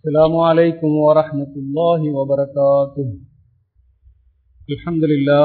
السلام عليكم ورحمة الله وبركاته الحمد لله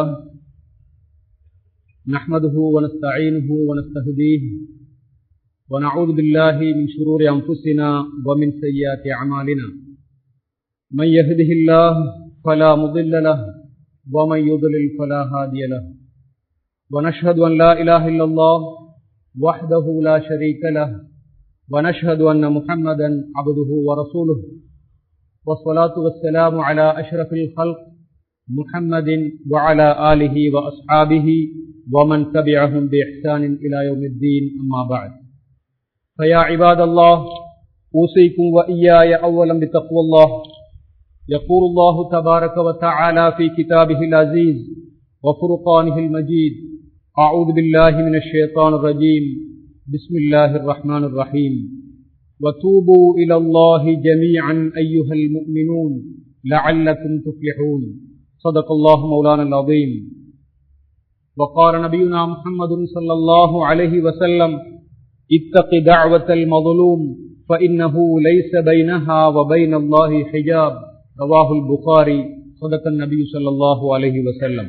نحمده ونستعينه ونستهديه ونعوذ بالله من شرور أنفسنا ومن سيئات أعمالنا من يهده الله فلا مضل له ومن يضلل فلا هادي له ونشهد أن لا إله إلا الله وحده لا شريك له ونشهد أن محمدا عبده ورسوله والصلاة والسلام على أشرف الخلق محمد وعلى آله وأصحابه ومن تبعهم بإحسان إلى يوم الدين أما بعد فيا عباد الله أوصيكم وإياي أولا بتقوى الله يقول الله تبارك وتعالى في كتابه العزيز وفرقانه المجيد أعوذ بالله من الشيطان الرجيم بسم الله الرحمن الرحيم وتوبوا إلى الله جميعا أيها المؤمنون لعلكم تفلحون صدق الله مولانا العظيم وقال نبينا محمد صلى الله عليه وسلم اتق دعوة المظلوم فإنه ليس بينها وبين الله حجاب رواه البخاري صدق النبي صلى الله عليه وسلم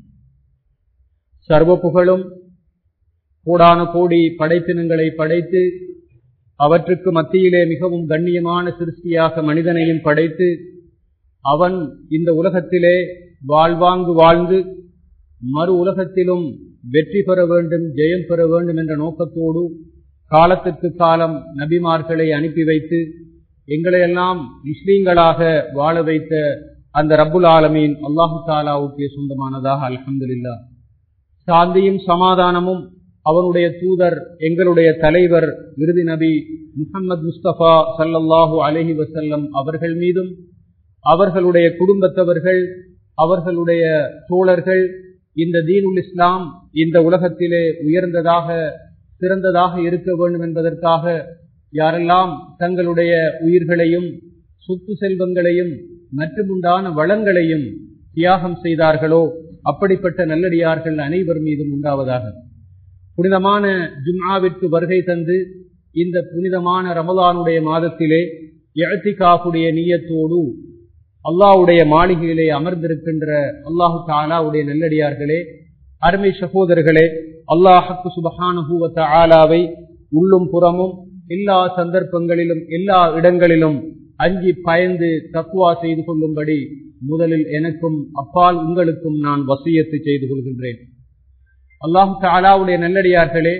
சர்வ புகழும் கூடான கோடி படைப்பினங்களை படைத்து அவற்றுக்கு மத்தியிலே மிகவும் கண்ணியமான சிருஷ்டியாக மனிதனையும் படைத்து அவன் இந்த உலகத்திலே வாழ்வாங்கு வாழ்ந்து மறு உலகத்திலும் வெற்றி பெற வேண்டும் ஜெயம் பெற வேண்டும் என்ற நோக்கத்தோடு காலத்திற்கு காலம் நபிமார்களை அனுப்பி வைத்து எங்களையெல்லாம் முஸ்லீம்களாக வாழ வைத்த அந்த ரப்புல் ஆலமீன் அல்லாஹு தாலாவுக்கு சொந்தமானதாக அலமதுல்லா சாந்தியும் சமாதானமும் அவனுடைய தூதர் எங்களுடைய தலைவர் விருது நபி முகமது முஸ்தபா சல்லல்லாஹு அலஹி வசல்லம் அவர்கள் மீதும் அவர்களுடைய குடும்பத்தவர்கள் அவர்களுடைய தோழர்கள் இந்த தீனுல் இஸ்லாம் இந்த உலகத்திலே உயர்ந்ததாக சிறந்ததாக இருக்க வேண்டும் என்பதற்காக யாரெல்லாம் தங்களுடைய உயிர்களையும் சொத்து செல்வங்களையும் மற்றுமுண்டான வளங்களையும் தியாகம் செய்தார்களோ அப்படிப்பட்ட நல்லடியார்கள் அனைவர் மீதும் உண்டாவதாக புனிதமான ஜும்ஆவிற்கு வருகை தந்து இந்த புனிதமான ரமலானுடைய மாதத்திலே எழுத்திகாப்புடைய நீயத்தோடு அல்லாவுடைய மாளிகையிலே அமர்ந்திருக்கின்ற அல்லாஹு தாலாவுடைய நல்லடியார்களே அருமை சகோதரர்களே அல்லாஹக்கு சுபஹானுபூவத்த ஆலாவை உள்ளும் புறமும் எல்லா சந்தர்ப்பங்களிலும் எல்லா இடங்களிலும் அஞ்சி பயந்து தக்குவா செய்து கொள்ளும்படி முதலில் எனக்கும் அப்பால் உங்களுக்கும் நான் வசியத்து செய்து கொள்கின்றேன் அல்லாஹு தாலாவுடைய நல்லடியார்களே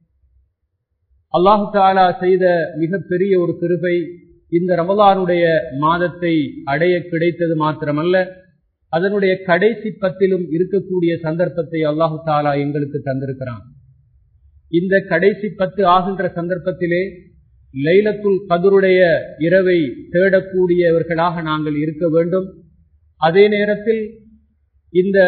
அல்லாஹு தாலா செய்த மிகப்பெரிய ஒரு கிருபை இந்த ரமலானுடைய மாதத்தை அடைய கிடைத்தது மாத்திரமல்ல அதனுடைய கடைசி பத்திலும் இருக்கக்கூடிய சந்தர்ப்பத்தை அல்லாஹு தாலா எங்களுக்கு தந்திருக்கிறான் இந்த கடைசி பத்து ஆகின்ற சந்தர்ப்பத்திலே லைலத்துல் கதருடைய இரவை தேடக்கூடியவர்களாக நாங்கள் இருக்க வேண்டும் அதே நேரத்தில் இந்த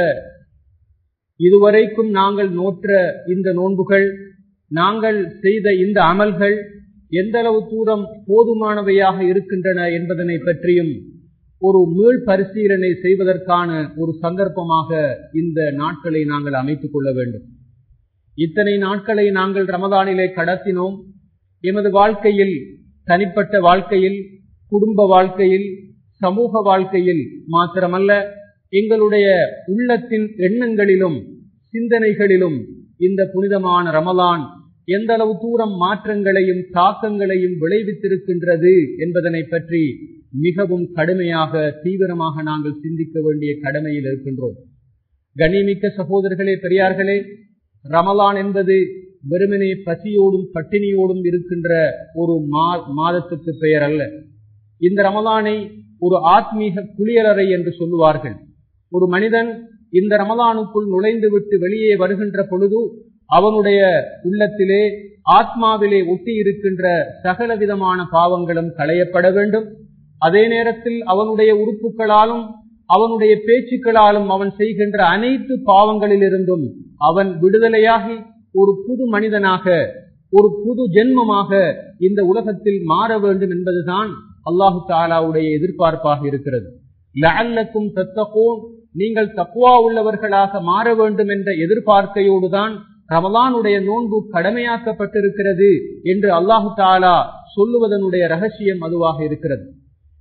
இதுவரைக்கும் நாங்கள் நோற்ற இந்த நோன்புகள் நாங்கள் செய்த இந்த அமல்கள் எந்த அளவு தூரம் போதுமானவையாக இருக்கின்றன என்பதனை பற்றியும் ஒரு மீள் பரிசீலனை செய்வதற்கான ஒரு சந்தர்ப்பமாக இந்த நாட்களை நாங்கள் அமைத்துக் கொள்ள வேண்டும் இத்தனை நாட்களை நாங்கள் ரமதானிலே கடத்தினோம் எமது வாழ்க்கையில் தனிப்பட்ட வாழ்க்கையில் குடும்ப வாழ்க்கையில் சமூக வாழ்க்கையில் மாத்திரமல்ல எங்களுடைய உள்ளத்தின் எண்ணங்களிலும் சிந்தனைகளிலும் இந்த புனிதமான ரமலான் எந்த அளவு தூரம் மாற்றங்களையும் தாக்கங்களையும் விளைவித்திருக்கின்றது என்பதனை பற்றி மிகவும் கடுமையாக தீவிரமாக நாங்கள் சிந்திக்க வேண்டிய கடமையில் இருக்கின்றோம் கனிமிக்க சகோதரர்களே பெரியார்களே ரமலான் என்பது வெறுமனே பசியோடும் பட்டினியோடும் இருக்கின்ற ஒரு மாதத்துக்கு பெயர் அல்ல இந்த ரமலானை ஒரு ஆத்மீக குளியலறை என்று சொல்லுவார்கள் ஒரு மனிதன் இந்த ரமலானுக்குள் நுழைந்து விட்டு வெளியே வருகின்ற பொழுது அவனுடைய உள்ளத்திலே ஆத்மாவிலே ஒட்டி இருக்கின்ற சகல விதமான பாவங்களும் களையப்பட வேண்டும் அதே நேரத்தில் அவனுடைய உறுப்புகளாலும் அவனுடைய பேச்சுக்களாலும் அவன் செய்கின்ற அனைத்து பாவங்களிலிருந்தும் அவன் விடுதலையாகி ஒரு புது மனிதனாக ஒரு புது ஜென்மமாக இந்த உலகத்தில் மாற வேண்டும் என்பதுதான் அல்லாஹு தாலாவுடைய எதிர்பார்ப்பாக இருக்கிறது லஅல்லக்கும் தத்தகோன் நீங்கள் தக்குவா உள்ளவர்களாக மாற வேண்டும் என்ற எதிர்பார்க்கையோடுதான் ரமலானுடைய நோன்பு கடமையாக்கப்பட்டிருக்கிறது என்று அல்லாஹு தாலா சொல்லுவதனுடைய ரகசியம் அதுவாக இருக்கிறது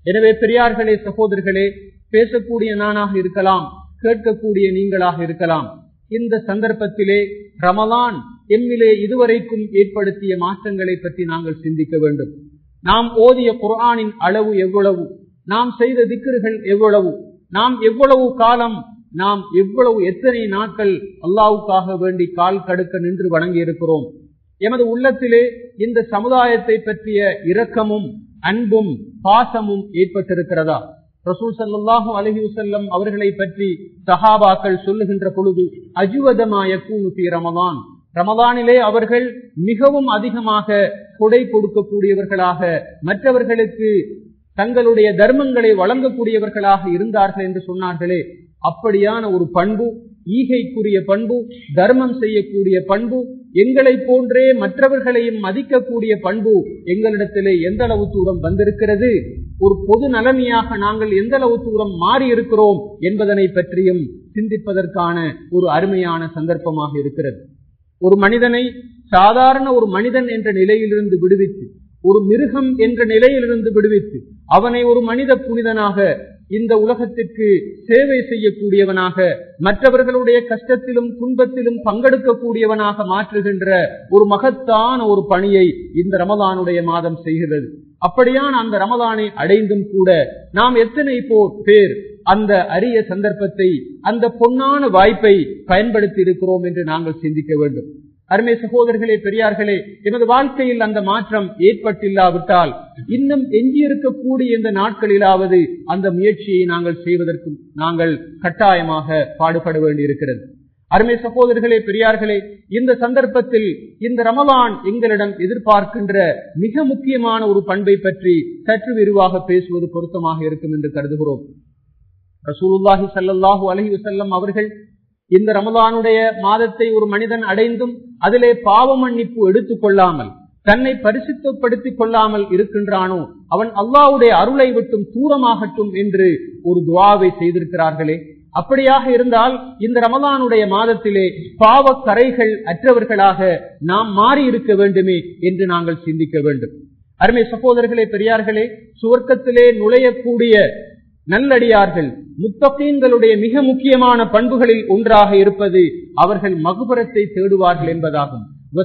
எனவே பெரியார்களே சகோதரர்களே பேசக்கூடிய நானாக இருக்கலாம் கேட்கக்கூடிய நீங்களாக இருக்கலாம் இந்த சந்தர்ப்பத்திலே ரமலான் எம்மிலே இதுவரைக்கும் ஏற்படுத்திய மாற்றங்களை பற்றி நாங்கள் சிந்திக்க வேண்டும் நாம் ஓதிய குர்ஆனின் அளவு எவ்வளவு நாம் செய்த திக்கர்கள் எவ்வளவு நாம் எவ்வளவு காலம் நாம் எவ்வளவு எத்தனை நாட்கள் அல்லாவுக்காக வேண்டி கால் கடுக்க நின்று வணங்கி இருக்கிறோம் எமது உள்ளத்திலே இந்த சமுதாயத்தை பற்றிய இரக்கமும் அன்பும் பாசமும் ஏற்பட்டிருக்கிறதா ரசூல் சல்லாஹூ அலஹி வசல்லம் அவர்களை பற்றி சஹாபாக்கள் சொல்லுகின்ற பொழுது அஜுவதமாய கூணுபி ரமதான் ரமதானிலே அவர்கள் மிகவும் அதிகமாக கொடை கொடுக்கக்கூடியவர்களாக மற்றவர்களுக்கு தங்களுடைய தர்மங்களை வழங்கக்கூடியவர்களாக இருந்தார்கள் என்று சொன்னார்களே அப்படியான ஒரு பண்பு ஈகைக்குரிய பண்பு தர்மம் செய்யக்கூடிய பண்பு எங்களை போன்றே மற்றவர்களையும் மதிக்கக்கூடிய பண்பு எங்களிடத்திலே எந்த அளவு தூரம் வந்திருக்கிறது ஒரு பொது நலனியாக நாங்கள் எந்த அளவு தூரம் மாறி இருக்கிறோம் என்பதனை பற்றியும் சிந்திப்பதற்கான ஒரு அருமையான சந்தர்ப்பமாக இருக்கிறது ஒரு மனிதனை சாதாரண ஒரு மனிதன் என்ற நிலையிலிருந்து விடுவித்து ஒரு மிருகம் என்ற நிலையிலிருந்து விடுவித்து அவனை ஒரு மனித புனிதனாக இந்த உலகத்திற்கு சேவை செய்யக்கூடியவனாக மற்றவர்களுடைய கஷ்டத்திலும் துன்பத்திலும் பங்கெடுக்கக்கூடியவனாக மாற்றுகின்ற ஒரு மகத்தான ஒரு பணியை இந்த ரமதானுடைய மாதம் செய்கிறது அப்படியான அந்த ரமதானை அடைந்தும் கூட நாம் எத்தனை போர் பேர் அந்த அரிய சந்தர்ப்பத்தை அந்த பொன்னான வாய்ப்பை பயன்படுத்தி இருக்கிறோம் என்று நாங்கள் சிந்திக்க வேண்டும் அருமை சகோதரர்களே பெரியார்களே எனது வாழ்க்கையில் அந்த மாற்றம் ஏற்பட்டில்லாவிட்டால் இன்னும் எஞ்சியிருக்கக்கூடிய இந்த நாட்களிலாவது அந்த முயற்சியை நாங்கள் செய்வதற்கு நாங்கள் கட்டாயமாக பாடுபட வேண்டியிருக்கிறது அருமை சகோதரர்களே பெரியார்களே இந்த சந்தர்ப்பத்தில் இந்த ரமலான் எங்களிடம் எதிர்பார்க்கின்ற மிக முக்கியமான ஒரு பண்பை பற்றி சற்று விரிவாக பேசுவது பொருத்தமாக இருக்கும் என்று கருதுகிறோம் ரசூலுல்லாஹி சல்லாஹூ அலஹி வசல்லம் அவர்கள் இந்த ரமலானுடைய மாதத்தை ஒரு மனிதன் அடைந்தும் அதிலே பாவ மன்னிப்பு எடுத்துக் கொள்ளாமல் தன்னை பரிசுத்தப்படுத்திக் கொள்ளாமல் இருக்கின்றானோ அவன் அல்லாவுடைய அருளை விட்டும் தூரமாகட்டும் என்று ஒரு துவாவை செய்திருக்கிறார்களே அப்படியாக இருந்தால் இந்த ரமலானுடைய மாதத்திலே பாவ கரைகள் அற்றவர்களாக நாம் மாறி இருக்க வேண்டுமே என்று நாங்கள் சிந்திக்க வேண்டும் அருமை சகோதரர்களே பெரியார்களே சுவர்க்கத்திலே நுழையக்கூடிய நல்லடியார்கள் முத்தகீன்களுடைய மிக முக்கியமான பண்புகளில் ஒன்றாக இருப்பது அவர்கள் மகுபரத்தை தேடுவார்கள் என்பதாகும்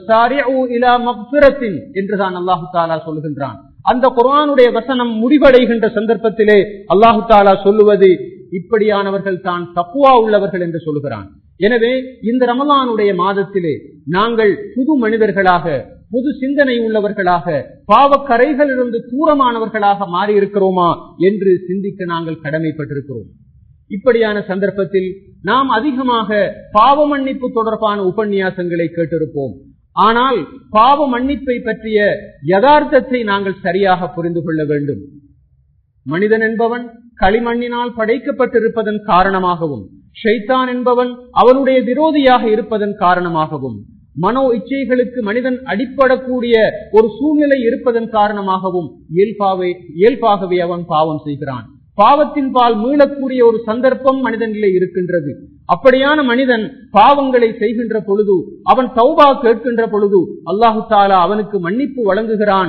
என்றுதான் அல்லாஹு தாலா சொல்லுகின்றான் அந்த குரானுடைய வசனம் முடிவடைகின்ற சந்தர்ப்பத்திலே அல்லாஹு தாலா சொல்லுவது இப்படியானவர்கள் தான் தப்புவா உள்ளவர்கள் என்று சொல்லுகிறான் எனவே இந்த ரமலானுடைய மாதத்திலே நாங்கள் புது மனிதர்களாக புது சிந்தனை உள்ளவர்களாக பாவக்கரைகளிலிருந்து தூரமானவர்களாக மாறி இருக்கிறோமா என்று சிந்திக்க நாங்கள் கடமைப்பட்டிருக்கிறோம் இப்படியான சந்தர்ப்பத்தில் நாம் அதிகமாக பாவ மன்னிப்பு தொடர்பான உபன்யாசங்களை கேட்டிருப்போம் ஆனால் பாவ மன்னிப்பை பற்றிய யதார்த்தத்தை நாங்கள் சரியாக புரிந்து கொள்ள வேண்டும் மனிதன் என்பவன் களிமண்ணினால் படைக்கப்பட்டிருப்பதன் காரணமாகவும் ஷைத்தான் என்பவன் அவனுடைய விரோதியாக இருப்பதன் காரணமாகவும் மனோ இச்சைகளுக்கு மனிதன் அடிப்படக்கூடிய ஒரு சூழ்நிலை இருப்பதன் காரணமாகவும் இயல்பாவே இயல்பாகவே அவன் பாவம் செய்கிறான் பாவத்தின் பால் மீளக்கூடிய ஒரு சந்தர்ப்பம் மனிதனிலே இருக்கின்றது அப்படியான மனிதன் பாவங்களை செய்கின்ற பொழுது அவன் தௌபா கேட்கின்ற பொழுது அல்லாஹு தாலா அவனுக்கு மன்னிப்பு வழங்குகிறான்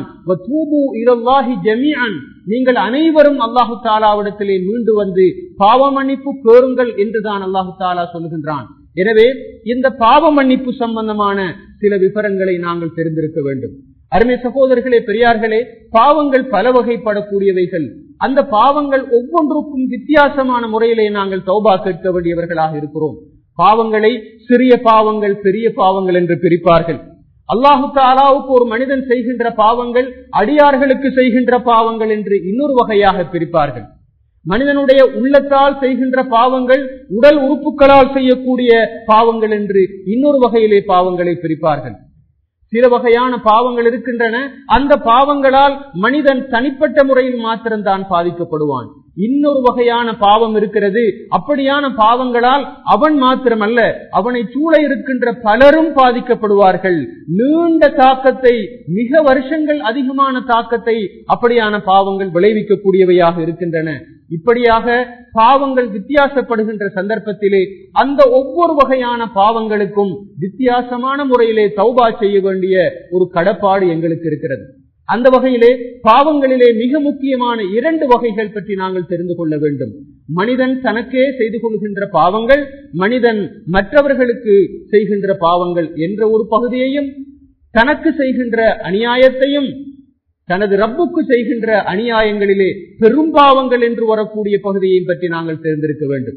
நீங்கள் அனைவரும் அல்லாஹு தாலாவிடத்திலே மீண்டு வந்து பாவ மன்னிப்பு கேளுங்கள் என்றுதான் அல்லாஹு தாலா சொல்லுகின்றான் எனவே இந்த பாவ மன்னிப்பு சம்பந்தமான சில விவரங்களை நாங்கள் தெரிந்திருக்க வேண்டும் அருமை சகோதரர்களே பெரியார்களே பாவங்கள் பல வகைப்படக்கூடியவைகள் அந்த பாவங்கள் ஒவ்வொன்றுக்கும் வித்தியாசமான முறையிலே நாங்கள் தௌபா கேட்க வேண்டியவர்களாக இருக்கிறோம் பாவங்களை சிறிய பாவங்கள் பெரிய பாவங்கள் என்று பிரிப்பார்கள் அல்லாஹு தாலாவுக்கு ஒரு மனிதன் செய்கின்ற பாவங்கள் அடியார்களுக்கு செய்கின்ற பாவங்கள் என்று இன்னொரு வகையாக பிரிப்பார்கள் மனிதனுடைய உள்ளத்தால் செய்கின்ற பாவங்கள் உடல் உறுப்புகளால் செய்யக்கூடிய பாவங்கள் என்று இன்னொரு வகையிலே பாவங்களை பிரிப்பார்கள் சில வகையான பாவங்கள் இருக்கின்றன அந்த பாவங்களால் மனிதன் தனிப்பட்ட முறையில் மாத்திரம்தான் பாதிக்கப்படுவான் இன்னொரு வகையான பாவம் இருக்கிறது அப்படியான பாவங்களால் அவன் மாத்திரமல்ல அவனை சூழ இருக்கின்ற பலரும் பாதிக்கப்படுவார்கள் நீண்ட தாக்கத்தை மிக வருஷங்கள் அதிகமான தாக்கத்தை அப்படியான பாவங்கள் விளைவிக்கக்கூடியவையாக இருக்கின்றன இப்படியாக பாவங்கள் வித்தியாசப்படுகின்ற சந்தர்ப்பத்திலே அந்த ஒவ்வொரு வகையான பாவங்களுக்கும் வித்தியாசமான முறையிலே தௌபா செய்ய வேண்டிய ஒரு கடப்பாடு எங்களுக்கு இருக்கிறது அந்த வகையிலே பாவங்களிலே மிக முக்கியமான இரண்டு வகைகள் பற்றி நாங்கள் தெரிந்து கொள்ள வேண்டும் மனிதன் தனக்கே செய்து கொள்கின்ற பாவங்கள் மனிதன் மற்றவர்களுக்கு செய்கின்ற பாவங்கள் என்ற ஒரு பகுதியையும் தனக்கு செய்கின்ற அநியாயத்தையும் தனது ரப்புக்கு செய்கின்ற அநியாயங்களிலே பெரும்பாவங்கள் என்று வரக்கூடிய பகுதியையும் பற்றி நாங்கள் தெரிந்திருக்க வேண்டும்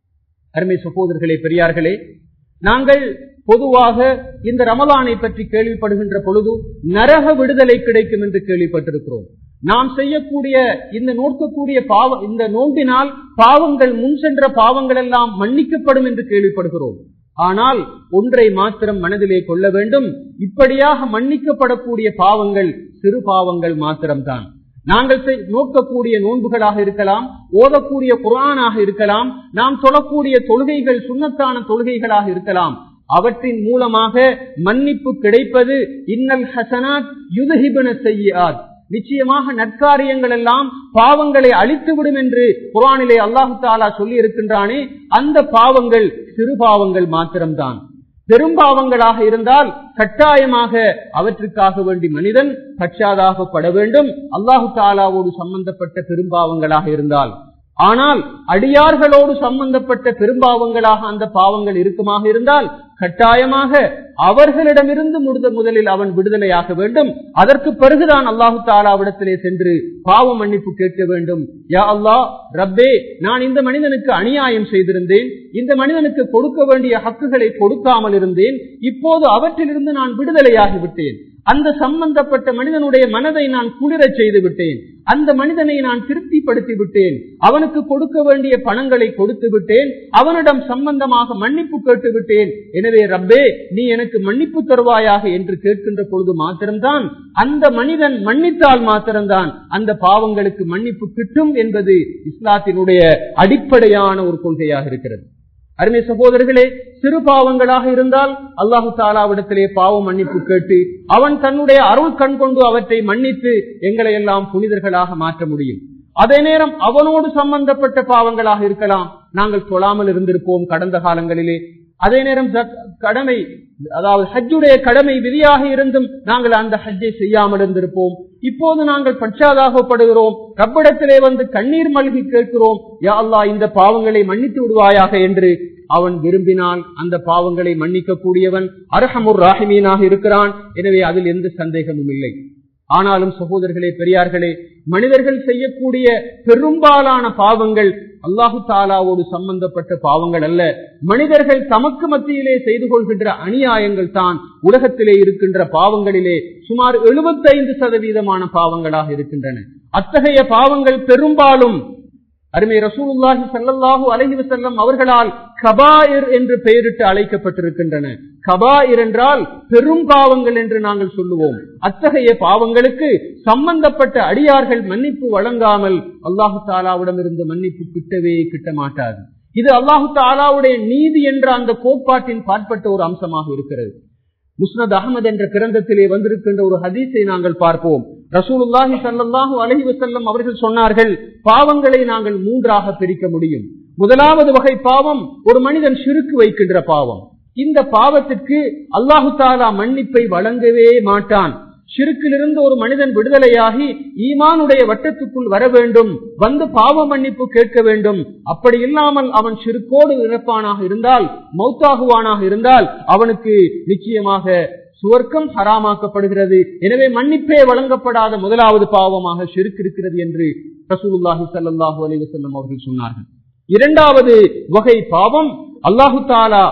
அருமை சகோதரர்களே பெரியார்களே நாங்கள் பொதுவாக இந்த ரமலானை பற்றி கேள்விப்படுகின்ற பொழுது நரக விடுதலை கிடைக்கும் என்று கேள்விப்பட்டிருக்கிறோம் நாம் செய்யக்கூடிய இந்த நோக்கக்கூடிய பாவ இந்த நோன்பினால் பாவங்கள் முன் சென்ற பாவங்கள் எல்லாம் மன்னிக்கப்படும் என்று கேள்விப்படுகிறோம் ஆனால் ஒன்றை மாத்திரம் மனதிலே கொள்ள வேண்டும் இப்படியாக மன்னிக்கப்படக்கூடிய பாவங்கள் சிறு பாவங்கள் மாத்திரம்தான் நாங்கள் நோக்கக்கூடிய நோன்புகளாக இருக்கலாம் ஓதக்கூடிய குரானாக இருக்கலாம் நாம் தொழக்கூடிய தொழுகைகள் சுண்ணத்தான தொழுகைகளாக இருக்கலாம் அவற்றின் மூலமாக மன்னிப்பு கிடைப்பது இன்னல் ஹசனாத் யுதஹிபன செய்யாத் நிச்சயமாக நற்காரியங்கள் எல்லாம் பாவங்களை அழித்துவிடும் என்று குரானிலே அல்லாஹு தாலா சொல்லி இருக்கின்றானே அந்த பாவங்கள் சிறு பாவங்கள் மாத்திரம்தான் பெரும்பாவங்களாக இருந்தால் கட்டாயமாக அவற்றுக்காக வேண்டி மனிதன் பச்சாதாகப்பட வேண்டும் அல்லாஹு தாலாவோடு சம்பந்தப்பட்ட பெரும்பாவங்களாக இருந்தால் ஆனால் அடியார்களோடு சம்பந்தப்பட்ட பெரும்பாவங்களாக அந்த பாவங்கள் இருக்குமாக இருந்தால் கட்டாயமாக அவர்களிடமிருந்து முதலில் அவன் விடுதலையாக வேண்டும் அதற்கு பிறகுதான் அல்லாஹு தாலாவிடத்திலே சென்று பாவ மன்னிப்பு கேட்க வேண்டும் யா அல்லாஹ் ரப்பே நான் இந்த மனிதனுக்கு அநியாயம் செய்திருந்தேன் இந்த மனிதனுக்கு கொடுக்க வேண்டிய ஹக்குகளை கொடுக்காமல் இருந்தேன் இப்போது அவற்றிலிருந்து நான் விடுதலையாகி விட்டேன் அந்த சம்பந்தப்பட்ட மனிதனுடைய மனதை நான் குளிரச் செய்து விட்டேன் அந்த மனிதனை நான் திருப்திப்படுத்தி விட்டேன் அவனுக்கு கொடுக்க வேண்டிய பணங்களை கொடுத்து விட்டேன் அவனிடம் சம்பந்தமாக மன்னிப்பு கேட்டு விட்டேன் எனவே ரப்பே நீ எனக்கு மன்னிப்பு தருவாயாக என்று கேட்கின்ற பொழுது மாத்திரம்தான் அந்த மனிதன் மன்னித்தால் மாத்திரம்தான் அந்த பாவங்களுக்கு மன்னிப்பு கிட்டும் என்பது இஸ்லாத்தினுடைய அடிப்படையான ஒரு கொள்கையாக இருக்கிறது அருமை சகோதரர்களே சிறு பாவங்களாக இருந்தால் அல்லாஹு தாலாவிடத்திலே பாவ மன்னிப்பு கேட்டு அவன் தன்னுடைய அருள் கண் கொண்டு அவற்றை மன்னித்து எங்களை எல்லாம் புனிதர்களாக மாற்ற முடியும் அதே நேரம் அவனோடு சம்பந்தப்பட்ட பாவங்களாக இருக்கலாம் நாங்கள் தொழாமல் இருந்திருப்போம் கடந்த காலங்களிலே அதே நேரம் கடமை அதாவது ஹஜ்ஜுடைய கடமை விதியாக இருந்தும் நாங்கள் அந்த ஹஜ்ஜை செய்யாமல் இருந்திருப்போம் இப்போது நாங்கள் பச்சாதாகப்படுகிறோம் ரப்பிடத்திலே வந்து கண்ணீர் மல்கி கேட்கிறோம் யா அல்லா இந்த பாவங்களை மன்னித்து விடுவாயாக என்று அவன் விரும்பினால் அந்த பாவங்களை மன்னிக்க கூடியவன் அரஹமுர் ராஹிமீனாக இருக்கிறான் எனவே அதில் எந்த சந்தேகமும் இல்லை ஆனாலும் சகோதரர்களே பெரியார்களே மனிதர்கள் செய்யக்கூடிய பெரும்பாலான பாவங்கள் அல்லாஹு தாலாவோடு சம்பந்தப்பட்ட பாவங்கள் அல்ல மனிதர்கள் தமக்கு மத்தியிலே செய்து கொள்கின்ற அநியாயங்கள் தான் உலகத்திலே இருக்கின்ற பாவங்களிலே சுமார் எழுபத்தைந்து சதவீதமான பாவங்களாக இருக்கின்றன அத்தகைய பாவங்கள் பெரும்பாலும் அருமை ரசூலுல்லாஹி சல்லல்லாஹு அலைஹி வஸல்லம் அவர்களால் கபாயிர் என்று பெயரிட்டு அழைக்கப்பட்டிருக்கின்றன கபாயிர் என்றால் பெரும் பாவங்கள் என்று நாங்கள் சொல்லுவோம் அத்தகைய பாவங்களுக்கு சம்பந்தப்பட்ட அடியார்கள் மன்னிப்பு வழங்காமல் அல்லாஹு தாலாவிடம் இருந்து மன்னிப்பு கிட்டவே கிட்ட மாட்டாது இது அல்லாஹு தாலாவுடைய நீதி என்ற அந்த கோட்பாட்டின் பாற்பட்ட ஒரு அம்சமாக இருக்கிறது முஸ்னத் அகமது என்ற கிரந்தத்திலே வந்திருக்கின்ற ஒரு ஹதீஸை நாங்கள் பார்ப்போம் ரசூலுல்லாஹி சல்லாஹூ அலஹி வசல்லம் அவர்கள் சொன்னார்கள் பாவங்களை நாங்கள் மூன்றாக பிரிக்க முடியும் முதலாவது வகை பாவம் ஒரு மனிதன் சிறுக்கு வைக்கின்ற பாவம் இந்த பாவத்திற்கு அல்லாஹு தாலா மன்னிப்பை வழங்கவே மாட்டான் சிறுக்கிலிருந்து ஒரு மனிதன் விடுதலையாகி ஈமானுடைய வட்டத்துக்குள் வர வேண்டும் வந்து பாவ மன்னிப்பு கேட்க வேண்டும் அப்படி இல்லாமல் அவன் சிறுக்கோடு இறப்பானாக இருந்தால் மௌத்தாகுவானாக இருந்தால் அவனுக்கு நிச்சயமாக சுவர்க்கம் ஹராமாக்கப்படுகிறது எனவே மன்னிப்பே வழங்கப்படாத முதலாவது பாவமாக ஷிருக்கு இருக்கிறது என்று ரசூலுல்லாஹி சல்லாஹூ அலி வசல்லம் அவர்கள் சொன்னார்கள் இரண்டாவது வகை பாவம் அல்லாஹு தாலா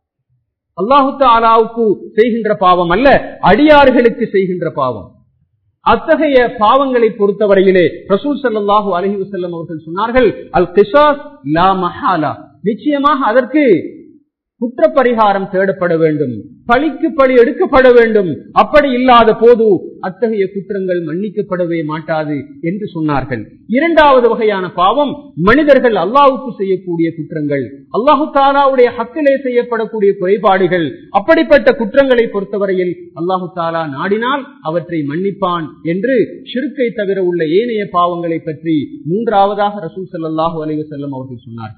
அல்லாஹு தாலாவுக்கு செய்கின்ற பாவம் அல்ல அடியார்களுக்கு செய்கின்ற பாவம் அத்தகைய பாவங்களை பொறுத்தவரையிலே ரசூல் சல்லாஹூ அலஹி வசல்லம் அவர்கள் சொன்னார்கள் அல் கிசாஸ் லா மஹாலா நிச்சயமாக அதற்கு குற்றப்பரிகாரம் தேடப்பட வேண்டும் பழிக்கு பழி எடுக்கப்பட வேண்டும் அப்படி இல்லாத போது அத்தகைய குற்றங்கள் மன்னிக்கப்படவே மாட்டாது என்று சொன்னார்கள் இரண்டாவது வகையான பாவம் மனிதர்கள் அல்லாவுக்கு செய்யக்கூடிய குற்றங்கள் அல்லாஹு தாலாவுடைய ஹக்கிலே செய்யப்படக்கூடிய குறைபாடுகள் அப்படிப்பட்ட குற்றங்களை பொறுத்தவரையில் அல்லாஹு தாலா நாடினால் அவற்றை மன்னிப்பான் என்று சிறுக்கை தவிர உள்ள ஏனைய பாவங்களை பற்றி மூன்றாவதாக ரசூல் சல்லாஹூ அலைவசல்லம் அவர்கள் சொன்னார்கள்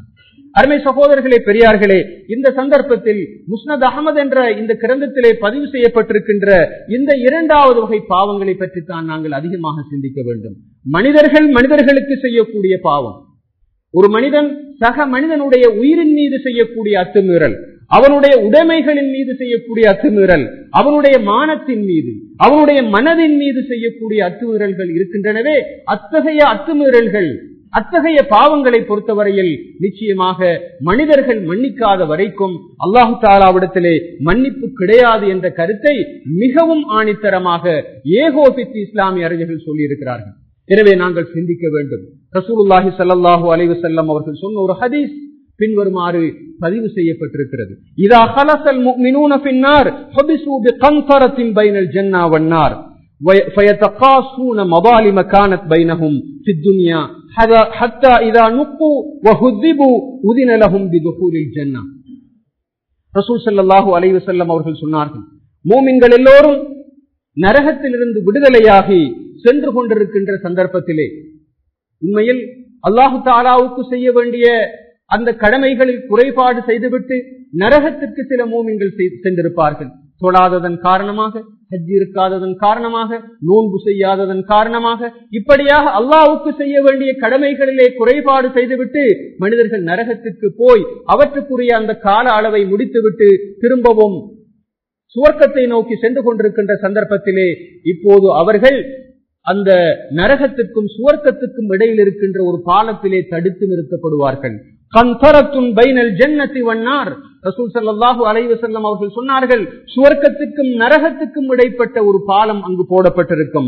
அருமை சகோதரர்களே பெரியார்களே இந்த சந்தர்ப்பத்தில் முஸ்னத் அகமது என்ற இந்த கிரந்தத்திலே பதிவு செய்யப்பட்டிருக்கின்ற இந்த இரண்டாவது வகை பாவங்களை பற்றித்தான் நாங்கள் அதிகமாக சிந்திக்க வேண்டும் மனிதர்கள் மனிதர்களுக்கு செய்யக்கூடிய பாவம் ஒரு மனிதன் சக மனிதனுடைய உயிரின் மீது செய்யக்கூடிய அத்துமீறல் அவனுடைய உடைமைகளின் மீது செய்யக்கூடிய அத்துமீறல் அவனுடைய மானத்தின் மீது அவனுடைய மனதின் மீது செய்யக்கூடிய அத்துமீறல்கள் இருக்கின்றனவே அத்தகைய அத்துமீறல்கள் அத்தகைய பாவங்களை பொறுத்தவரையில் நிச்சயமாக மனிதர்கள் மன்னிக்காத வரைக்கும் அல்லாஹு தாலாவிடத்திலே மன்னிப்பு கிடையாது என்ற கருத்தை மிகவும் ஆணித்தரமாக ஏகோபித்து இஸ்லாமிய அறிஞர்கள் சொல்லியிருக்கிறார்கள் எனவே நாங்கள் சிந்திக்க வேண்டும் ரசூலுல்லாஹி சல்லாஹூ அலைவு செல்லம் அவர்கள் சொன்ன ஒரு ஹதீஸ் பின்வருமாறு பதிவு செய்யப்பட்டிருக்கிறது இதா ஹலசல் முஃமினூன பின்னார் ஹபிசு பிகன்சரத்தின் பைனல் ஜன்னா வன்னார் فيتقاصون مظالم كانت بينهم في الدنيا حتى إذا نقوا وهذبوا أذن لهم بدخول الجنة ரசூல் சல்லாஹூ அலைவு செல்லம் அவர்கள் சொன்னார்கள் மூமின்கள் எல்லோரும் நரகத்திலிருந்து விடுதலையாகி சென்று கொண்டிருக்கின்ற சந்தர்ப்பத்திலே உண்மையில் அல்லாஹு தாலாவுக்கு செய்ய வேண்டிய அந்த கடமைகளில் குறைபாடு செய்துவிட்டு நரகத்திற்கு சில மூமின்கள் சென்றிருப்பார்கள் தொழாததன் காரணமாக ஹஜ் இருக்காததன் காரணமாக நோன்பு செய்யாததன் காரணமாக இப்படியாக அல்லாவுக்கு செய்ய வேண்டிய கடமைகளிலே குறைபாடு செய்துவிட்டு மனிதர்கள் நரகத்திற்கு போய் அவற்றுக்குரிய அந்த கால அளவை முடித்துவிட்டு திரும்பவும் சுவர்க்கத்தை நோக்கி சென்று கொண்டிருக்கின்ற சந்தர்ப்பத்திலே இப்போது அவர்கள் அந்த நரகத்திற்கும் சுவர்க்கத்துக்கும் இடையில் இருக்கின்ற ஒரு பாலத்திலே தடுத்து நிறுத்தப்படுவார்கள் கந்தரத்துன் பைனல் ஜன்னத்தி வண்ணார் ரசூல் சல்லாஹூ அலைவசல்லம் அவர்கள் சொன்னார்கள் சுவர்க்கத்துக்கும் நரகத்துக்கும் இடைப்பட்ட ஒரு பாலம் அங்கு போடப்பட்டிருக்கும்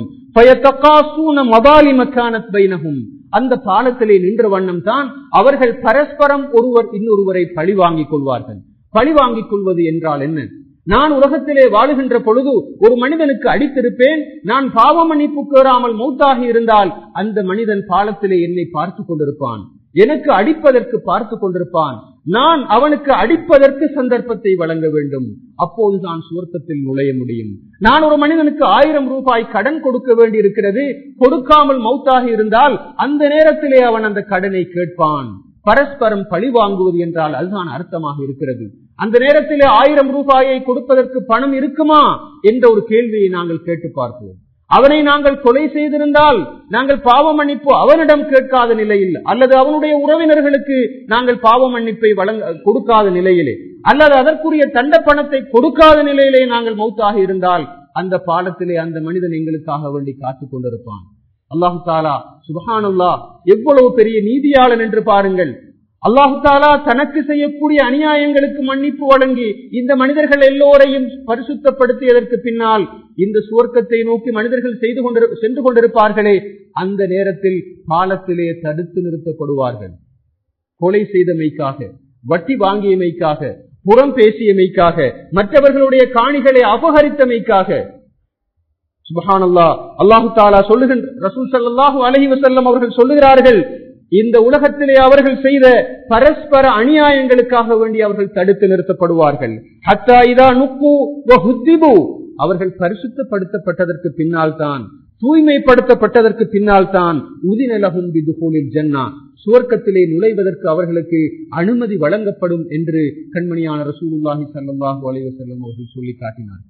பைனகும் அந்த பாலத்திலே நின்ற வண்ணம் தான் அவர்கள் பரஸ்பரம் ஒருவர் இன்னொருவரை பழி வாங்கிக் கொள்வார்கள் பழி வாங்கிக் கொள்வது என்றால் என்ன நான் உலகத்திலே வாழுகின்ற பொழுது ஒரு மனிதனுக்கு அடித்திருப்பேன் நான் பாவ மன்னிப்பு கோராமல் மௌத்தாகி இருந்தால் அந்த மனிதன் பாலத்திலே என்னை பார்த்து கொண்டிருப்பான் எனக்கு அடிப்பதற்கு பார்த்து கொண்டிருப்பான் நான் அவனுக்கு அடிப்பதற்கு சந்தர்ப்பத்தை வழங்க வேண்டும் அப்போதுதான் சுவர்க்கத்தில் நுழைய முடியும் நான் ஒரு மனிதனுக்கு ஆயிரம் ரூபாய் கடன் கொடுக்க வேண்டி இருக்கிறது கொடுக்காமல் மௌத்தாகி இருந்தால் அந்த நேரத்திலே அவன் அந்த கடனை கேட்பான் பரஸ்பரம் பழி வாங்குவது என்றால் அதுதான் அர்த்தமாக இருக்கிறது அந்த நேரத்திலே ஆயிரம் ரூபாயை கொடுப்பதற்கு பணம் இருக்குமா என்ற ஒரு கேள்வியை நாங்கள் கேட்டு பார்ப்போம் அவனை நாங்கள் கொலை செய்திருந்தால் நாங்கள் பாவ மன்னிப்பு அவனிடம் கேட்காத நிலையில் அல்லது அவனுடைய உறவினர்களுக்கு நாங்கள் பாவ மன்னிப்பை வழங்க கொடுக்காத நிலையிலே அல்லது அதற்குரிய தண்ட பணத்தை கொடுக்காத நிலையிலே நாங்கள் மௌத்தாக இருந்தால் அந்த பாடத்திலே அந்த மனிதன் எங்களுக்காக வேண்டி காத்துக் கொண்டிருப்பான் அல்லாஹு தாலா சுபஹானுல்லா எவ்வளவு பெரிய நீதியாளன் என்று பாருங்கள் அல்லாஹு தாலா தனக்கு செய்யக்கூடிய அநியாயங்களுக்கு மன்னிப்பு வழங்கி இந்த மனிதர்கள் எல்லோரையும் பரிசுத்தப்படுத்தியதற்கு பின்னால் இந்த சுவர்க்கத்தை நோக்கி மனிதர்கள் செய்து கொண்டு சென்று கொண்டிருப்பார்களே அந்த நேரத்தில் பாலத்திலே தடுத்து நிறுத்தப்படுவார்கள் கொலை செய்தமைக்காக வட்டி வாங்கியமைக்காக புறம் பேசியமைக்காக மற்றவர்களுடைய காணிகளை அபகரித்தமைக்காக சுபஹானல்லா அல்லாஹு தாலா சொல்லுகின்ற ரசூல் சல்லாஹூ அலஹி வசல்லம் அவர்கள் சொல்லுகிறார்கள் இந்த உலகத்திலே அவர்கள் செய்த பரஸ்பர அநியாயங்களுக்காக வேண்டி அவர்கள் தடுத்து நிறுத்தப்படுவார்கள் ஹத்தா இதா நுக்கு அவர்கள் பரிசுத்தப்படுத்தப்பட்டதற்கு பின்னால் தான் தூய்மைப்படுத்தப்பட்டதற்கு பின்னால் தான் உதிநலகும் பிதுகோலில் ஜன்னா சுவர்க்கத்திலே நுழைவதற்கு அவர்களுக்கு அனுமதி வழங்கப்படும் என்று கண்மணியான ரசூலுல்லாஹி சல்லாஹூ அலைவசல்லம் அவர்கள் சொல்லி காட்டினார்கள்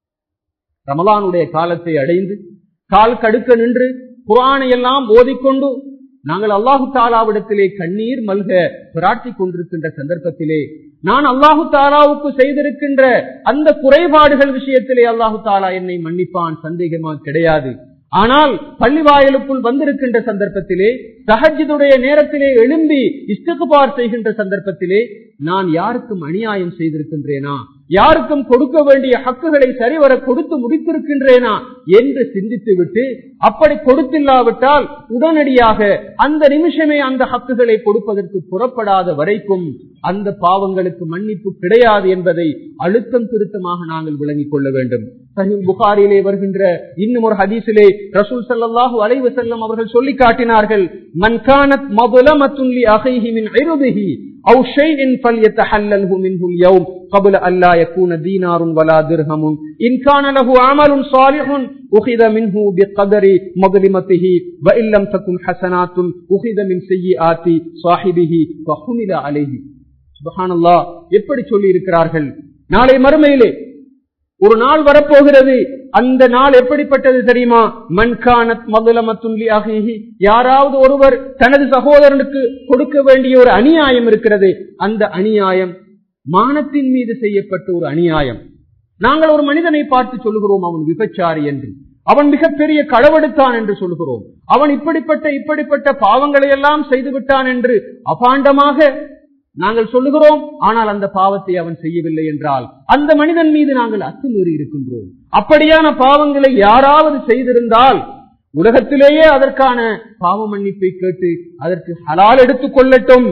ரமலானுடைய காலத்தை அடைந்து கால் கடுக்க நின்று குரானை எல்லாம் ஓதிக்கொண்டு நாங்கள் அல்லாஹு தாலாவிடத்திலே கண்ணீர் மல்க பிராட்டி கொண்டிருக்கின்ற சந்தர்ப்பத்திலே நான் அல்லாஹு தாலாவுக்கு செய்திருக்கின்ற அந்த குறைபாடுகள் விஷயத்திலே அல்லாஹு தாலா என்னை மன்னிப்பான் சந்தேகமா கிடையாது ஆனால் பள்ளி வாயலுக்குள் வந்திருக்கின்ற சந்தர்ப்பத்திலே சஹஜிதுடைய நேரத்திலே எழும்பி இஸ்தகுபார் செய்கின்ற சந்தர்ப்பத்திலே நான் யாருக்கும் அநியாயம் செய்திருக்கின்றேனா யாருக்கும் கொடுக்க வேண்டிய ஹக்குகளை சரிவர கொடுத்து முடித்திருக்கின்றேனா என்று சிந்தித்து விட்டு அப்படி கொடுத்தில்லாவிட்டால் உடனடியாக அந்த நிமிஷமே அந்த ஹக்குகளை கொடுப்பதற்கு புறப்படாத வரைக்கும் அந்த பாவங்களுக்கு மன்னிப்பு கிடையாது என்பதை அழுத்தம் திருத்தமாக நாங்கள் விளங்கிக் கொள்ள வேண்டும் சஹில் புகாரிலே வருகின்ற இன்னும் ஒரு ஹதீசிலே ரசூல் சல்லாஹூ அலைவ செல்லம் அவர்கள் சொல்லி காட்டினார்கள் மன்கானத் மபுலமத்துல்லி அகைஹி மின் ஐருதிஹி أو شيء فليتحلله منه اليوم قبل أن لا يكون دينار ولا درهم إن كان له عمل صالح أخذ منه بقدر مظلمته وإن لم تكن حسنات أخذ من سيئات صاحبه فحمل عليه சுபஹானல்லா எப்படி சொல்லி இருக்கிறார்கள் நாளை மறுமையிலே ஒரு நாள் வரப்போகிறது அந்த நாள் எப்படிப்பட்டது தெரியுமா மன்கானத் மதுலமத்துள்ளி அகிஹி யாராவது ஒருவர் தனது சகோதரனுக்கு கொடுக்க வேண்டிய ஒரு அநியாயம் இருக்கிறது அந்த அநியாயம் மானத்தின் மீது செய்யப்பட்ட ஒரு அநியாயம் நாங்கள் ஒரு மனிதனை பார்த்து சொல்லுகிறோம் அவன் விபச்சாரி என்று அவன் மிகப்பெரிய களவெடுத்தான் என்று சொல்கிறோம் அவன் இப்படிப்பட்ட இப்படிப்பட்ட பாவங்களை எல்லாம் செய்து விட்டான் என்று அபாண்டமாக நாங்கள் சொல்லுகிறோம் ஆனால் அந்த பாவத்தை அவன் செய்யவில்லை என்றால் அந்த மனிதன் மீது நாங்கள் அத்துமீறி இருக்கின்றோம் அப்படியான பாவங்களை யாராவது செய்திருந்தால் உலகத்திலேயே அதற்கான பாவ மன்னிப்பை கேட்டு அதற்கு ஹலால் எடுத்துக் கொள்ளட்டும்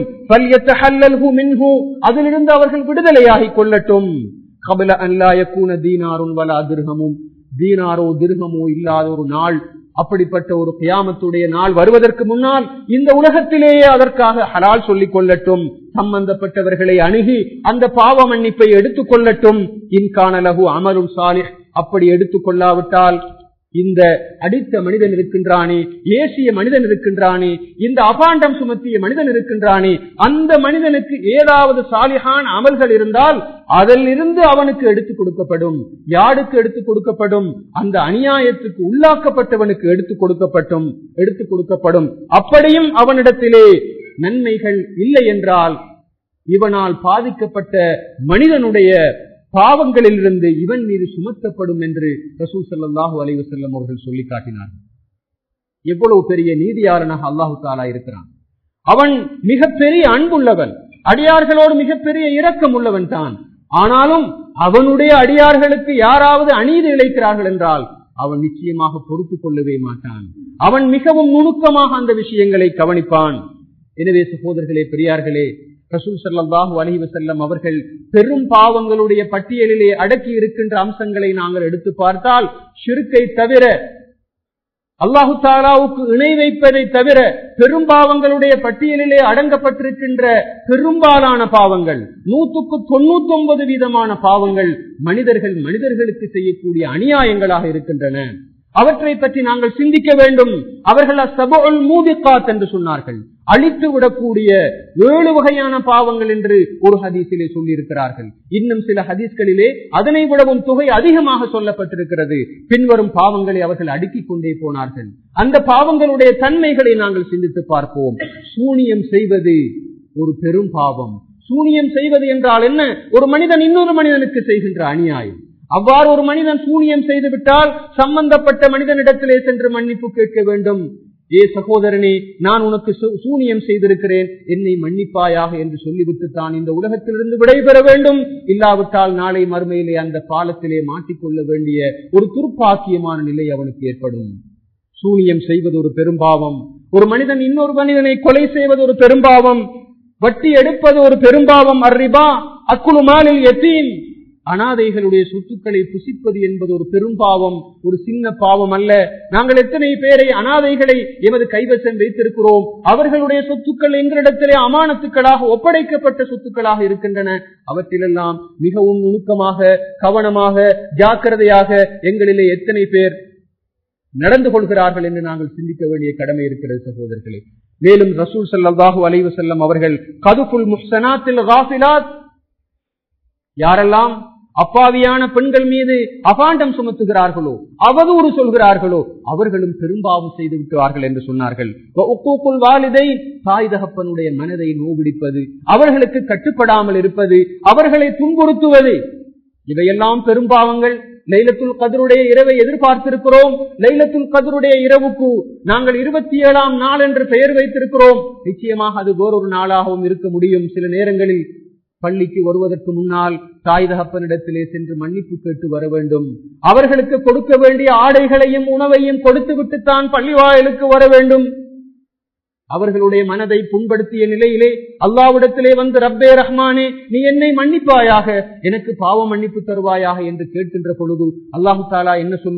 அதிலிருந்து அவர்கள் விடுதலையாகிக் கொள்ளட்டும் கபில அல்லாயக்கூன தீனாரும் வலா திருகமும் தீனாரோ திருகமோ இல்லாத ஒரு நாள் அப்படிப்பட்ட ஒரு கியாமத்துடைய நாள் வருவதற்கு முன்னால் இந்த உலகத்திலேயே அதற்காக ஹலால் சொல்லிக் கொள்ளட்டும் சம்பந்தப்பட்டவர்களை அணுகி அந்த பாவ மன்னிப்பை எடுத்துக் கொள்ளட்டும் இன்கானலகு அமரும் சாலிஹ் அப்படி எடுத்துக் கொள்ளாவிட்டால் இந்த அடித்த மனிதன் இருக்கின்றானே ஏசிய மனிதன் இருக்கின்றானே இந்த அபாண்டம் சுமத்திய மனிதன் இருக்கின்றானே அந்த மனிதனுக்கு ஏதாவது சாலிஹான் அமல்கள் இருந்தால் அதில் இருந்து அவனுக்கு எடுத்துக் கொடுக்கப்படும் யாருக்கு எடுத்துக் கொடுக்கப்படும் அந்த அநியாயத்துக்கு உள்ளாக்கப்பட்டவனுக்கு எடுத்துக் கொடுக்கப்பட்டும் எடுத்துக் கொடுக்கப்படும் அப்படியும் அவனிடத்திலே நன்மைகள் இல்லை என்றால் இவனால் பாதிக்கப்பட்ட மனிதனுடைய பாவங்களிலிருந்து இவன் மீது சுமத்தப்படும் என்று ரசூல் சல்லாஹூ அலைவு செல்லம் அவர்கள் சொல்லி காட்டினார்கள் எவ்வளவு பெரிய நீதியாளனாக அல்லாஹு தாலா இருக்கிறான் அவன் மிகப்பெரிய அன்புள்ளவன் அடியார்களோடு மிகப்பெரிய இரக்கம் உள்ளவன் தான் ஆனாலும் அவனுடைய அடியார்களுக்கு யாராவது அநீதி இழைக்கிறார்கள் என்றால் அவன் நிச்சயமாக பொறுத்துக் கொள்ளவே மாட்டான் அவன் மிகவும் நுணுக்கமாக அந்த விஷயங்களை கவனிப்பான் எனவே சகோதரர்களே பெரியார்களே ரசூல் சல்லாஹூ அலஹி வசல்லம் அவர்கள் பெரும் பாவங்களுடைய பட்டியலிலே அடக்கி இருக்கின்ற அம்சங்களை நாங்கள் எடுத்து பார்த்தால் ஷிருக்கை தவிர அல்லாஹு தாலாவுக்கு இணை வைப்பதை தவிர பெரும் பாவங்களுடைய பட்டியலிலே அடங்கப்பட்டிருக்கின்ற பெரும்பாலான பாவங்கள் நூற்றுக்கு தொண்ணூத்தி ஒன்பது வீதமான பாவங்கள் மனிதர்கள் மனிதர்களுக்கு செய்யக்கூடிய அநியாயங்களாக இருக்கின்றன அவற்றை பற்றி நாங்கள் சிந்திக்க வேண்டும் அவர்கள் அசபுல் மூதிகாத் என்று சொன்னார்கள் அழித்து விடக்கூடிய ஏழு வகையான பாவங்கள் என்று ஒரு ஹதீஸிலே சொல்லியிருக்கிறார்கள் இன்னும் சில ஹதீஸ்களிலே அதனை விடவும் தொகை அதிகமாக சொல்லப்பட்டிருக்கிறது பின்வரும் பாவங்களை அவர்கள் அடுக்கிக் கொண்டே போனார்கள் அந்த பாவங்களுடைய தன்மைகளை நாங்கள் சிந்தித்து பார்ப்போம் சூனியம் செய்வது ஒரு பெரும் பாவம் சூனியம் செய்வது என்றால் என்ன ஒரு மனிதன் இன்னொரு மனிதனுக்கு செய்கின்ற அநியாயம் அவ்வாறு ஒரு மனிதன் சூனியம் செய்துவிட்டால் சம்பந்தப்பட்ட மனிதனிடத்திலே சென்று மன்னிப்பு கேட்க வேண்டும் ஏ சகோதரனே நான் உனக்கு சூனியம் செய்திருக்கிறேன் என்னை மன்னிப்பாயாக என்று சொல்லிவிட்டு தான் இந்த உலகத்திலிருந்து விடைபெற வேண்டும் இல்லாவிட்டால் நாளை மறுமையிலே அந்த பாலத்திலே மாட்டிக்கொள்ள வேண்டிய ஒரு துர்ப்பாக்கியமான நிலை அவனுக்கு ஏற்படும் சூனியம் செய்வது ஒரு பெரும்பாவம் ஒரு மனிதன் இன்னொரு மனிதனை கொலை செய்வது ஒரு பெரும்பாவம் வட்டி எடுப்பது ஒரு பெரும்பாவம் அர்ரிபா அக்குழு மாலில் எத்தீன் அனாதைகளுடைய சொத்துக்களை புசிப்பது என்பது ஒரு பெரும் பாவம் ஒரு சின்ன பாவம் அல்ல நாங்கள் எத்தனை பேரை அனாதைகளை எமது கைவசம் வைத்திருக்கிறோம் அவர்களுடைய சொத்துக்கள் எங்களிடத்திலே அமானத்துக்களாக ஒப்படைக்கப்பட்ட சொத்துக்களாக இருக்கின்றன அவற்றிலெல்லாம் மிகவும் நுணுக்கமாக கவனமாக ஜாக்கிரதையாக எங்களிலே எத்தனை பேர் நடந்து கொள்கிறார்கள் என்று நாங்கள் சிந்திக்க வேண்டிய கடமை இருக்கிறது சகோதரர்களே மேலும் ரசூல் சல்லாஹூ அலைவு செல்லம் அவர்கள் கதுபுல் முஹ்சனாத்தில் காஃபிலாத் யாரெல்லாம் அப்பாவியான பெண்கள் மீது அபாண்டம் சுமத்துகிறார்களோ அவதூறு சொல்கிறார்களோ அவர்களும் பெரும்பாவம் செய்து விட்டார்கள் என்று சொன்னார்கள் வாலிதை தாய் தகப்பனுடைய மனதை நோபிடிப்பது அவர்களுக்கு கட்டுப்படாமல் இருப்பது அவர்களை துன்புறுத்துவது இவையெல்லாம் பெரும்பாவங்கள் லைலத்துல் கதருடைய இரவை எதிர்பார்த்திருக்கிறோம் லைலத்துல் கதருடைய இரவுக்கு நாங்கள் இருபத்தி ஏழாம் நாள் என்று பெயர் வைத்திருக்கிறோம் நிச்சயமாக அது வேறொரு நாளாகவும் இருக்க முடியும் சில நேரங்களில் பள்ளிக்கு வருவதற்கு முன்னால் தாய் தகப்பனிடத்திலே சென்று மன்னிப்பு கேட்டு வர வேண்டும் அவர்களுக்கு கொடுக்க வேண்டிய ஆடைகளையும் உணவையும் கொடுத்து விட்டுத்தான் பள்ளி வாயிலுக்கு வர வேண்டும் அவர்களுடைய மனதை புண்படுத்திய நிலையிலே அல்லாவிடத்திலே வந்து ரப்பே ரஹ்மானே நீ என்னை மன்னிப்பாயாக எனக்கு பாவ மன்னிப்பு தருவாயாக என்று கேட்கின்ற பொழுது அல்லாஹு தாலா என்ன சொல்லுவான்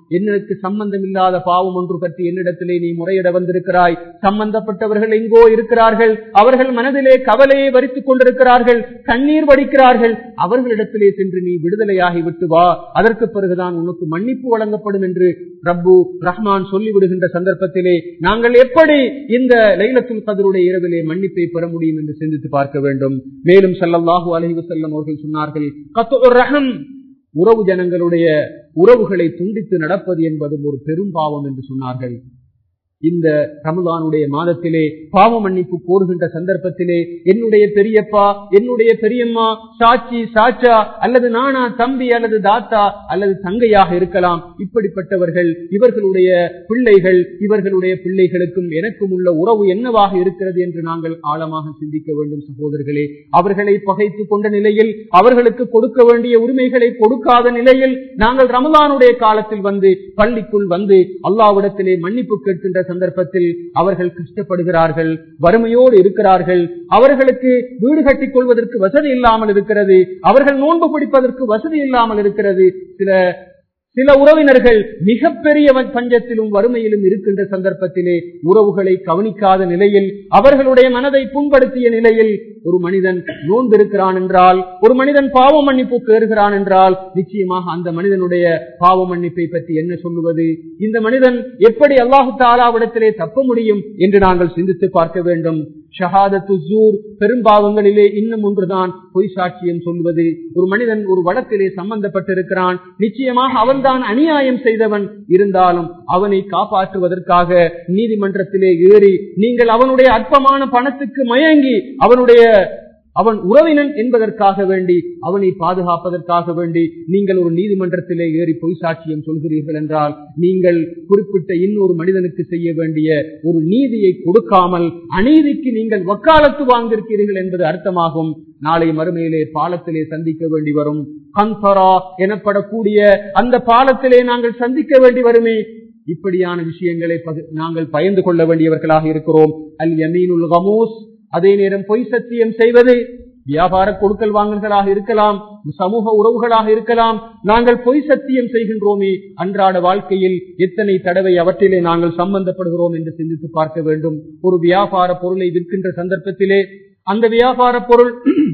என்னுக்கு சம்பந்தம் இல்லாத பாவம் ஒன்று பற்றி என்னிடத்திலே நீ முறையிட வந்திருக்கிறாய் சம்பந்தப்பட்டவர்கள் எங்கோ இருக்கிறார்கள் அவர்கள் மனதிலே கவலையை வரித்துக் கொண்டிருக்கிறார்கள் கண்ணீர் வடிக்கிறார்கள் அவர்களிடத்திலே சென்று நீ விடுதலையாகி விட்டு வா அதற்கு பிறகுதான் உனக்கு மன்னிப்பு வழங்கப்படும் என்று ரப்பு ரஹ்மான் சொல்லிவிடுகின்ற சந்தர்ப்பத்திலே நாங்கள் எப்படி இந்த லைலத்துல் கதருடைய இரவிலே மன்னிப்பை பெற முடியும் என்று சிந்தித்து பார்க்க வேண்டும் மேலும் சல்லல்லாஹு அலைஹி வஸல்லம் அவர்கள் சொன்னார்கள் கத்துர் ரஹம் உறவு ஜனங்களுடைய உறவுகளை துண்டித்து நடப்பது என்பதும் ஒரு பெரும் பாவம் என்று சொன்னார்கள் இந்த ரமலானுடைய மாதத்திலே பாவ மன்னிப்பு கோருகின்ற சந்தர்ப்பத்திலே என்னுடைய பெரியப்பா என்னுடைய பெரியம்மா சாட்சி சாச்சா அல்லது நானா தம்பி அல்லது தாத்தா அல்லது தங்கையாக இருக்கலாம் இப்படிப்பட்டவர்கள் இவர்களுடைய பிள்ளைகள் இவர்களுடைய பிள்ளைகளுக்கும் எனக்கும் உள்ள உறவு என்னவாக இருக்கிறது என்று நாங்கள் ஆழமாக சிந்திக்க வேண்டும் சகோதரர்களே அவர்களை பகைத்துக் கொண்ட நிலையில் அவர்களுக்கு கொடுக்க வேண்டிய உரிமைகளை கொடுக்காத நிலையில் நாங்கள் ரமலானுடைய காலத்தில் வந்து பள்ளிக்குள் வந்து அல்லாவிடத்திலே மன்னிப்பு கேட்கின்ற சந்தர்ப்பத்தில் அவர்கள் கஷ்டப்படுகிறார்கள் வறுமையோடு இருக்கிறார்கள் அவர்களுக்கு வீடு கட்டிக் கொள்வதற்கு வசதி இல்லாமல் இருக்கிறது அவர்கள் நோன்பு பிடிப்பதற்கு வசதி இல்லாமல் இருக்கிறது சில சில உறவினர்கள் மிகப்பெரிய பஞ்சத்திலும் வறுமையிலும் இருக்கின்ற சந்தர்ப்பத்திலே உறவுகளை கவனிக்காத நிலையில் அவர்களுடைய மனதை புண்படுத்திய நிலையில் ஒரு மனிதன் நோன்பிருக்கிறான் என்றால் ஒரு மனிதன் பாவ மன்னிப்பு கேறுகிறான் என்றால் நிச்சயமாக அந்த மனிதனுடைய பாவ மன்னிப்பை பற்றி என்ன சொல்லுவது இந்த மனிதன் எப்படி அல்லாஹு தாலாவிடத்திலே தப்ப முடியும் என்று நாங்கள் சிந்தித்து பார்க்க வேண்டும் ஷஹாதத்து ஜூர் பெரும்பாவங்களிலே இன்னும் ஒன்றுதான் பொய் சாட்சியம் சொல்வது ஒரு மனிதன் ஒரு வழக்கிலே சம்பந்தப்பட்டிருக்கிறான் நிச்சயமாக அவன்தான் அநியாயம் செய்தவன் இருந்தாலும் அவனை காப்பாற்றுவதற்காக நீதிமன்றத்திலே ஏறி நீங்கள் அவனுடைய அற்பமான பணத்துக்கு மயங்கி அவனுடைய அவன் உறவினன் என்பதற்காக வேண்டி அவனை பாதுகாப்பதற்காக வேண்டி நீங்கள் ஒரு நீதிமன்றத்திலே ஏறி பொய் சாட்சியம் சொல்கிறீர்கள் என்றால் நீங்கள் குறிப்பிட்ட இன்னொரு மனிதனுக்கு செய்ய வேண்டிய ஒரு நீதியை கொடுக்காமல் அநீதிக்கு நீங்கள் வக்காலத்து வாங்கியிருக்கிறீர்கள் என்பது அர்த்தமாகும் நாளை மறுமையிலே பாலத்திலே சந்திக்க வேண்டி வரும் கன்பரா எனப்படக்கூடிய அந்த பாலத்திலே நாங்கள் சந்திக்க வேண்டி வருமே இப்படியான விஷயங்களை நாங்கள் பயந்து கொள்ள வேண்டியவர்களாக இருக்கிறோம் அல் யமீனுல் கமூஸ் அதே நேரம் பொய் சத்தியம் செய்வது வியாபார கொடுக்கல் வாங்கல்களாக இருக்கலாம் சமூக உறவுகளாக இருக்கலாம் நாங்கள் பொய் சத்தியம் செய்கின்றோமே அன்றாட வாழ்க்கையில் எத்தனை தடவை அவற்றிலே நாங்கள் சம்பந்தப்படுகிறோம் என்று சிந்தித்து பார்க்க வேண்டும் ஒரு வியாபார பொருளை விற்கின்ற சந்தர்ப்பத்திலே அந்த வியாபார பொருள்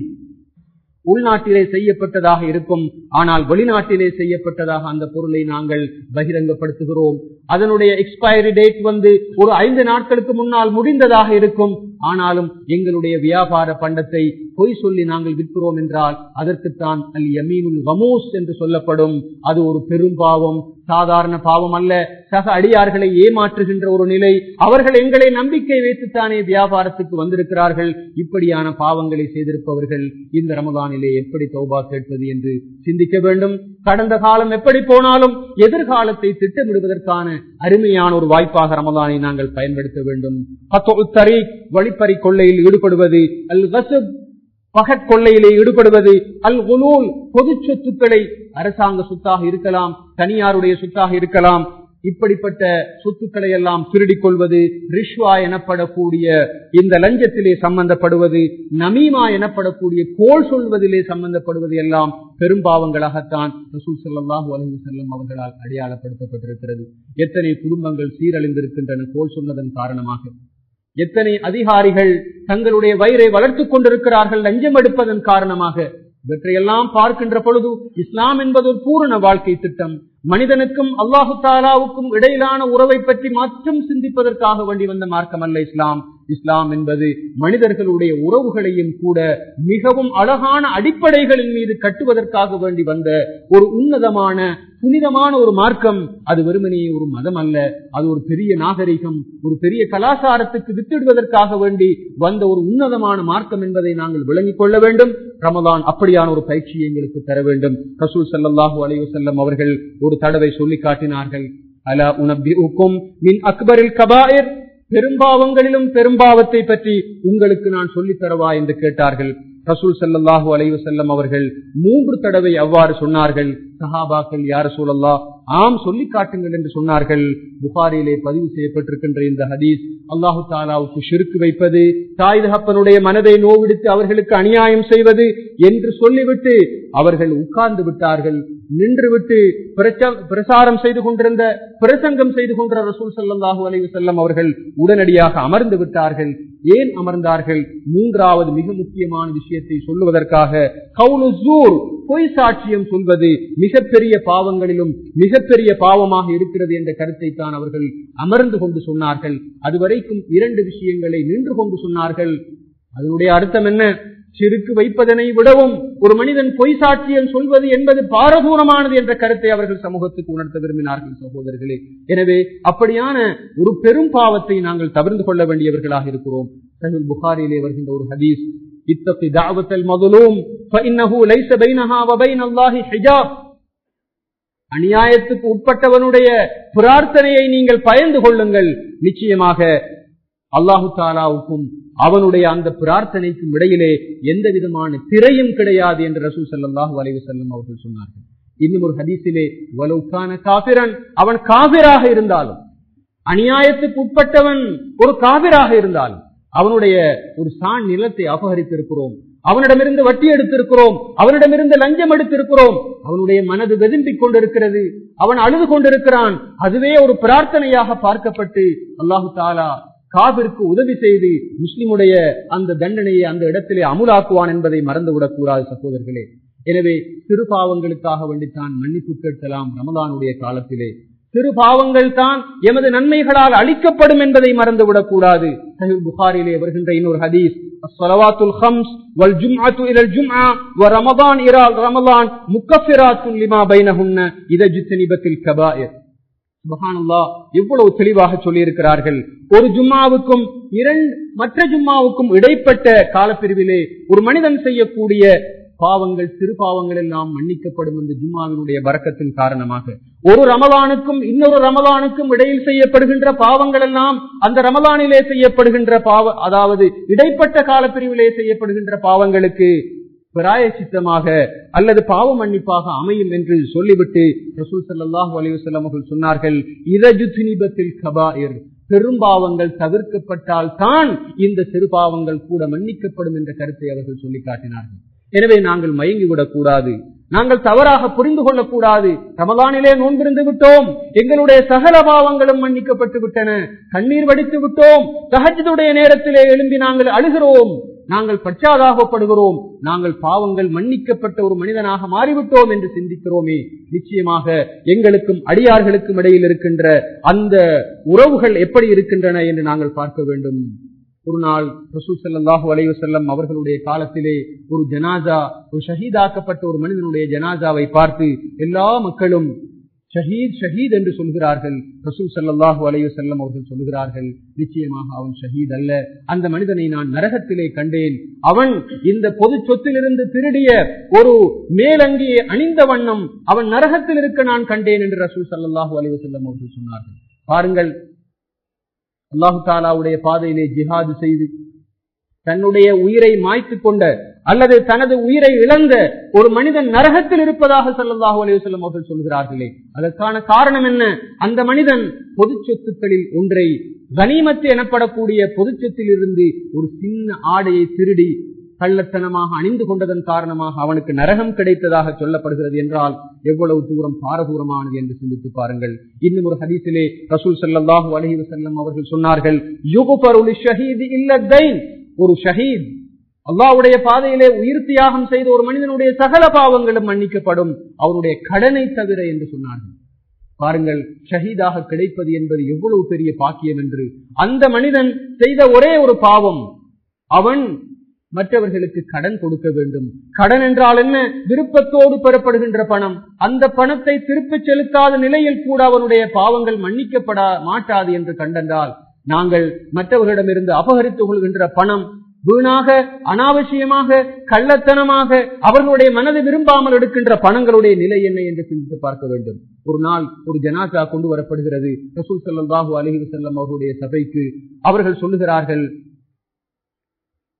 உள்நாட்டிலே செய்யப்பட்டதாக இருக்கும் ஆனால் வெளிநாட்டிலே செய்யப்பட்டதாக அந்த பொருளை நாங்கள் பகிரங்கப்படுத்துகிறோம் அதனுடைய எக்ஸ்பைரி டேட் வந்து ஒரு ஐந்து நாட்களுக்கு முன்னால் முடிந்ததாக இருக்கும் ஆனாலும் எங்களுடைய வியாபார பண்டத்தை பொய் சொல்லி நாங்கள் விற்கிறோம் என்றால் அதற்குத்தான் அல் யமீனுல் வமூஸ் என்று சொல்லப்படும் அது ஒரு பெரும் பாவம் சாதாரண பாவம் அல்ல சக அடியார்களை ஏமாற்றுகின்ற ஒரு நிலை அவர்கள் எங்களை நம்பிக்கை வைத்துத்தானே வியாபாரத்துக்கு வந்திருக்கிறார்கள் இப்படியான பாவங்களை செய்திருப்பவர்கள் இந்த ரமதானிலே எப்படி தௌபா கேட்பது என்று சிந்திக்க வேண்டும் கடந்த காலம் எப்படி போனாலும் எதிர்காலத்தை திட்டமிடுவதற்கான அருமையான ஒரு வாய்ப்பாக ரமதானை நாங்கள் பயன்படுத்த வேண்டும் வழிப்பறி கொள்ளையில் ஈடுபடுவது அல் வசப் பகற்கொள்ளையிலே ஈடுபடுவது அல் உலூல் பொது சொத்துக்களை அரசாங்க சொத்தாக இருக்கலாம் தனியாருடைய சொத்தாக இருக்கலாம் இப்படிப்பட்ட சொத்துக்களை எல்லாம் திருடிக் கொள்வது ரிஷ்வா எனப்படக்கூடிய இந்த லஞ்சத்திலே சம்பந்தப்படுவது நமீமா எனப்படக்கூடிய கோல் சொல்வதிலே சம்பந்தப்படுவது எல்லாம் பெரும்பாவங்களாகத்தான் ரசூல் சல்லாஹூ அலஹி செல்லம் அவர்களால் அடையாளப்படுத்தப்பட்டிருக்கிறது எத்தனை குடும்பங்கள் சீரழிந்திருக்கின்றன கோல் சொன்னதன் காரணமாக எத்தனை அதிகாரிகள் தங்களுடைய வயிறை வளர்த்துக் கொண்டிருக்கிறார்கள் லஞ்சம் எடுப்பதன் காரணமாக இவற்றையெல்லாம் பார்க்கின்ற பொழுது இஸ்லாம் என்பது ஒரு பூரண வாழ்க்கை திட்டம் மனிதனுக்கும் அல்லாஹு தாலாவுக்கும் இடையிலான உறவை பற்றி மட்டும் சிந்திப்பதற்காக வேண்டி வந்த மார்க்கம் அல்ல இஸ்லாம் இஸ்லாம் என்பது மனிதர்களுடைய உறவுகளையும் கூட மிகவும் அழகான அடிப்படைகளின் மீது கட்டுவதற்காக வேண்டி வந்த ஒரு உன்னதமான புனிதமான ஒரு மார்க்கம் அது வெறுமனே ஒரு மதம் அல்ல அது ஒரு பெரிய நாகரிகம் ஒரு பெரிய கலாச்சாரத்துக்கு வித்திடுவதற்காக வேண்டி வந்த ஒரு உன்னதமான மார்க்கம் என்பதை நாங்கள் விளங்கிக் கொள்ள வேண்டும் ரமதான் அப்படியான ஒரு பயிற்சியை எங்களுக்கு தர வேண்டும் ரசூல் சல்லாஹூ அலைவு செல்லம் அவர்கள் ஒரு தடவை சொல்லி காட்டினார்கள் அலா உனபிக்கும் மின் அக்பரில் கபாயர் பெரும்பாவங்களிலும் பெரும்பாவத்தை பற்றி உங்களுக்கு நான் சொல்லித் தரவா என்று கேட்டார்கள் ரசூல் ஸல்லல்லாஹு அலைஹி வஸல்லம் அவர்கள் மூன்று தடவை அவ்வாறு சொன்னார்கள் சஹாபாக்கள் யார் சூழல்லா ஆம் சொல்லி காட்டுங்கள் என்று சொன்னார்கள் புகாரியிலே பதிவு செய்யப்பட்டிருக்கின்ற இந்த ஹதீஸ் அல்லாஹு தாலாவுக்கு ஷிருக்கு வைப்பது தாய் தகப்பனுடைய மனதை நோவிடுத்து அவர்களுக்கு அநியாயம் செய்வது என்று சொல்லிவிட்டு அவர்கள் உட்கார்ந்து விட்டார்கள் நின்றுவிட்டு பிரச்ச- பிரசாரம் செய்து கொண்டிருந்த பிரசங்கம் செய்து கொண்ட ரசூல் ஸல்லல்லாஹு அலைஹி வஸல்லம் அவர்கள் உடனடியாக அமர்ந்து விட்டார்கள் ஏன் அமர்ந்தார்கள் மூன்றாவது மிக முக்கியமான விஷயத்தை சொல்லுவதற்காக கவுலு ஜூர் பொய் சாட்சியம் சொல்வது மிகப்பெரிய பாவங்களிலும் மிகப்பெரிய பாவமாக இருக்கிறது என்ற கருத்தை தான் அவர்கள் அமர்ந்து கொண்டு சொன்னார்கள் அதுவரைக்கும் இரண்டு விஷயங்களை நின்று கொண்டு சொன்னார்கள் அதனுடைய அர்த்தம் என்ன சிறுக்கு வைப்பதனை விடவும் ஒரு மனிதன் பொய் சாட்சியம் சொல்வது என்பது பாரதூரமானது என்ற கருத்தை அவர்கள் சமூகத்துக்கு உணர்த்த விரும்பினார்கள் சகோதரர்களே எனவே அப்படியான ஒரு பெரும் பாவத்தை நாங்கள் தவிர்த்து கொள்ள வேண்டியவர்களாக இருக்கிறோம் சஹீஹ் புகாரியிலே வருகின்ற ஒரு ஹதீஸ் இத்தகி தாவத்தல் மதுலூம் فإنه ليس بينها وبين الله حجاب அநியாயத்துக்கு உட்பட்டவனுடைய பிரார்த்தனையை நீங்கள் பயந்து கொள்ளுங்கள் நிச்சயமாக அல்லாஹு தாலாவுக்கும் அவனுடைய அந்த பிரார்த்தனைக்கும் இடையிலே எந்த விதமான திரையும் கிடையாது என்று ரசூல் ஸல்லல்லாஹு அலைஹி வஸல்லம் அவர்கள் சொன்னார்கள் இன்னும் ஒரு ஹதீஸிலே வலவுக்கான காபிரன் அவன் காபிராக இருந்தாலும் அநியாயத்துக்கு உட்பட்டவன் ஒரு காபிராக இருந்தாலும் அவனுடைய ஒரு சான் நிலத்தை அபகரித்திருக்கிறோம் அவனிடமிருந்து வட்டி எடுத்திருக்கிறோம் அவனிடமிருந்து லஞ்சம் எடுத்திருக்கிறோம் அவனுடைய மனது வெதும்பிக் கொண்டிருக்கிறது அவன் அழுது கொண்டிருக்கிறான் அதுவே ஒரு பிரார்த்தனையாக பார்க்கப்பட்டு அல்லாஹு தாலா காவிற்கு உதவி செய்து முஸ்லிமுடைய அந்த தண்டனையை அந்த இடத்திலே அமுலாக்குவான் என்பதை மறந்துவிடக் கூடாது சகோதரர்களே எனவே சிறு பாவங்களுக்காக வேண்டித்தான் மன்னிப்பு கேட்கலாம் ரமலானுடைய காலத்திலே சிறு பாவங்கள் தான் எமது நன்மைகளால் அளிக்கப்படும் என்பதை மறந்துவிடக் கூடாது சஹீஹ் புகாரிலே வருகின்ற இன்னொரு ஹதீஸ் الصلوات الخمس والجمعة إلى الجمعة ورمضان إلى رمضان مكفرات لما بينهن إذا اجتنبت الكبائر சுபஹானல்லாஹ் எவ்வளவு தெளிவாக சொல்லி இருக்கிறார்கள் ஒரு ஜும்மாவுக்கும் இரண்டு மற்ற ஜும்மாவுக்கும் இடைப்பட்ட காலப்பிரிவிலே ஒரு மனிதன் செய்யக்கூடிய பாவங்கள் சிறு பாவங்கள் எல்லாம் மன்னிக்கப்படும் இந்த ஜும்மாவினுடைய வரக்கத்தின் காரணமாக ஒரு ரமலானுக்கும் இன்னொரு ரமலானுக்கும் இடையில் செய்யப்படுகின்ற பாவங்கள் எல்லாம் அந்த ரமலானிலே செய்யப்படுகின்ற பாவ அதாவது இடைப்பட்ட காலப்பிரிவிலே செய்யப்படுகின்ற பாவங்களுக்கு பிராயச்சித்தமாக அல்லது பாவ மன்னிப்பாக அமையும் என்று சொல்லிவிட்டு ரசூல் ஸல்லல்லாஹு அலைஹி வஸல்லம் அவர்கள் சொன்னார்கள் இரஜுத்னிபத்தில் கபாயிர் பெரும்பாவங்கள் தவிர்க்கப்பட்டால் தான் இந்த சிறு பாவங்கள் கூட மன்னிக்கப்படும் என்ற கருத்தை அவர்கள் சொல்லி காட்டினார்கள் எனவே நாங்கள் மயங்கிவிடக் கூடாது நாங்கள் தவறாக புரிந்து கொள்ளக்கூடாது ரமலானிலே நோன்பிருந்து விட்டோம் எங்களுடைய சகல பாவங்களும் மன்னிக்கப்பட்டு விட்டன கண்ணீர் வடித்து விட்டோம் தஹஜ்ஜுடைய நேரத்திலே எழும்பி நாங்கள் அழுகிறோம் நாங்கள் பச்சாதாபப்படுகிறோம் நாங்கள் பாவங்கள் மன்னிக்கப்பட்ட ஒரு மனிதனாக மாறிவிட்டோம் என்று சிந்திக்கிறோமே நிச்சயமாக எங்களுக்கும் அடியார்களுக்கும் இடையில் இருக்கின்ற அந்த உறவுகள் எப்படி இருக்கின்றன என்று நாங்கள் பார்க்க வேண்டும் ஒரு நாள் ரசூல் ஸல்லல்லாஹு அலைஹி வஸல்லம் அவர்களுடைய காலத்திலே ஒரு ஜனாசா ஒரு ஷஹீதாக்கப்பட்ட ஒரு மனிதனுடைய ஜனாசாவை பார்த்து எல்லா மக்களும் ஷஹீத் ஷஹீத் என்று சொல்கிறார்கள் ரசூல் ஸல்லல்லாஹு அலைஹி வஸல்லம் அவர்கள் சொல்கிறார்கள் நிச்சயமாக அவன் ஷஹீத் அல்ல அந்த மனிதனை நான் நரகத்திலே கண்டேன் அவன் இந்த பொது சொத்திலிருந்து திருடிய ஒரு மேலங்கியை அணிந்த வண்ணம் அவன் நரகத்தில் இருக்க நான் கண்டேன் என்று ரசூல் ஸல்லல்லாஹு அலைஹி வஸல்லம் அவர்கள் சொன்னார்கள் பாருங்கள் அல்லாஹு தாலாவுடைய பாதையிலே ஜிஹாது செய்து தன்னுடைய உயிரை மாய்த்து கொண்ட அல்லது தனது உயிரை இழந்த ஒரு மனிதன் நரகத்தில் இருப்பதாக ஸல்லல்லாஹு அலைஹி வஸல்லம் அவர்கள் சொல்கிறார்களே அதற்கான காரணம் என்ன அந்த மனிதன் பொது சொத்துக்களில் ஒன்றை கனிமத்து எனப்படக்கூடிய பொது சொத்தில் இருந்து ஒரு சின்ன ஆடையை திருடி கள்ளத்தனமாக அணிந்து கொண்டதன் காரணமாக அவனுக்கு நரகம் கிடைத்ததாக சொல்லப்படுகிறது என்றால் எவ்வளவு தூரம் பாரதூரமானது என்று சிந்தித்து பாருங்கள் இன்னும் ஒரு ஹதீஸிலே ரசூல் ஸல்லல்லாஹு அலைஹி வஸல்லம் அவர்கள் சொன்னார்கள் யுகுஃபரு லிஷஹீதி இல்ல தைன் ஒரு ஷஹீத் அல்லாஹ்வுடைய பாதையிலே உயிர் தியாகம் செய்த ஒரு மனிதனுடைய சகல பாவங்களும் மன்னிக்கப்படும் அவருடைய கடனை தவிர என்று சொன்னார்கள் பாருங்கள் ஷஹீதாக கிடைப்பது என்பது எவ்வளவு பெரிய பாக்கியம் என்று அந்த மனிதன் செய்த ஒரே ஒரு பாவம் அவன் மற்றவர்களுக்கு கடன் கொடுக்க வேண்டும் கடன் என்றால் என்ன விருப்பத்தோடு பெறப்படுகின்ற பணம் அந்த பணத்தை திருப்பிச் செலுத்தாத நிலையில் கூட அவனுடைய பாவங்கள் மன்னிக்கப்பட மாட்டாது என்று கண்டென்றால் நாங்கள் மற்றவர்களிடமிருந்து அபகரித்துக் கொள்கின்ற பணம் வீணாக அனாவசியமாக கள்ளத்தனமாக அவர்களுடைய மனதை விரும்பாமல் எடுக்கின்ற பணங்களுடைய நிலை என்ன என்று சிந்தித்து பார்க்க வேண்டும் ஒரு நாள் ஒரு ஜனாசா கொண்டு வரப்படுகிறது ரசூல் ஸல்லல்லாஹு அலைஹி வஸல்லம் அவர்களுடைய சபைக்கு அவர்கள் சொல்லுகிறார்கள்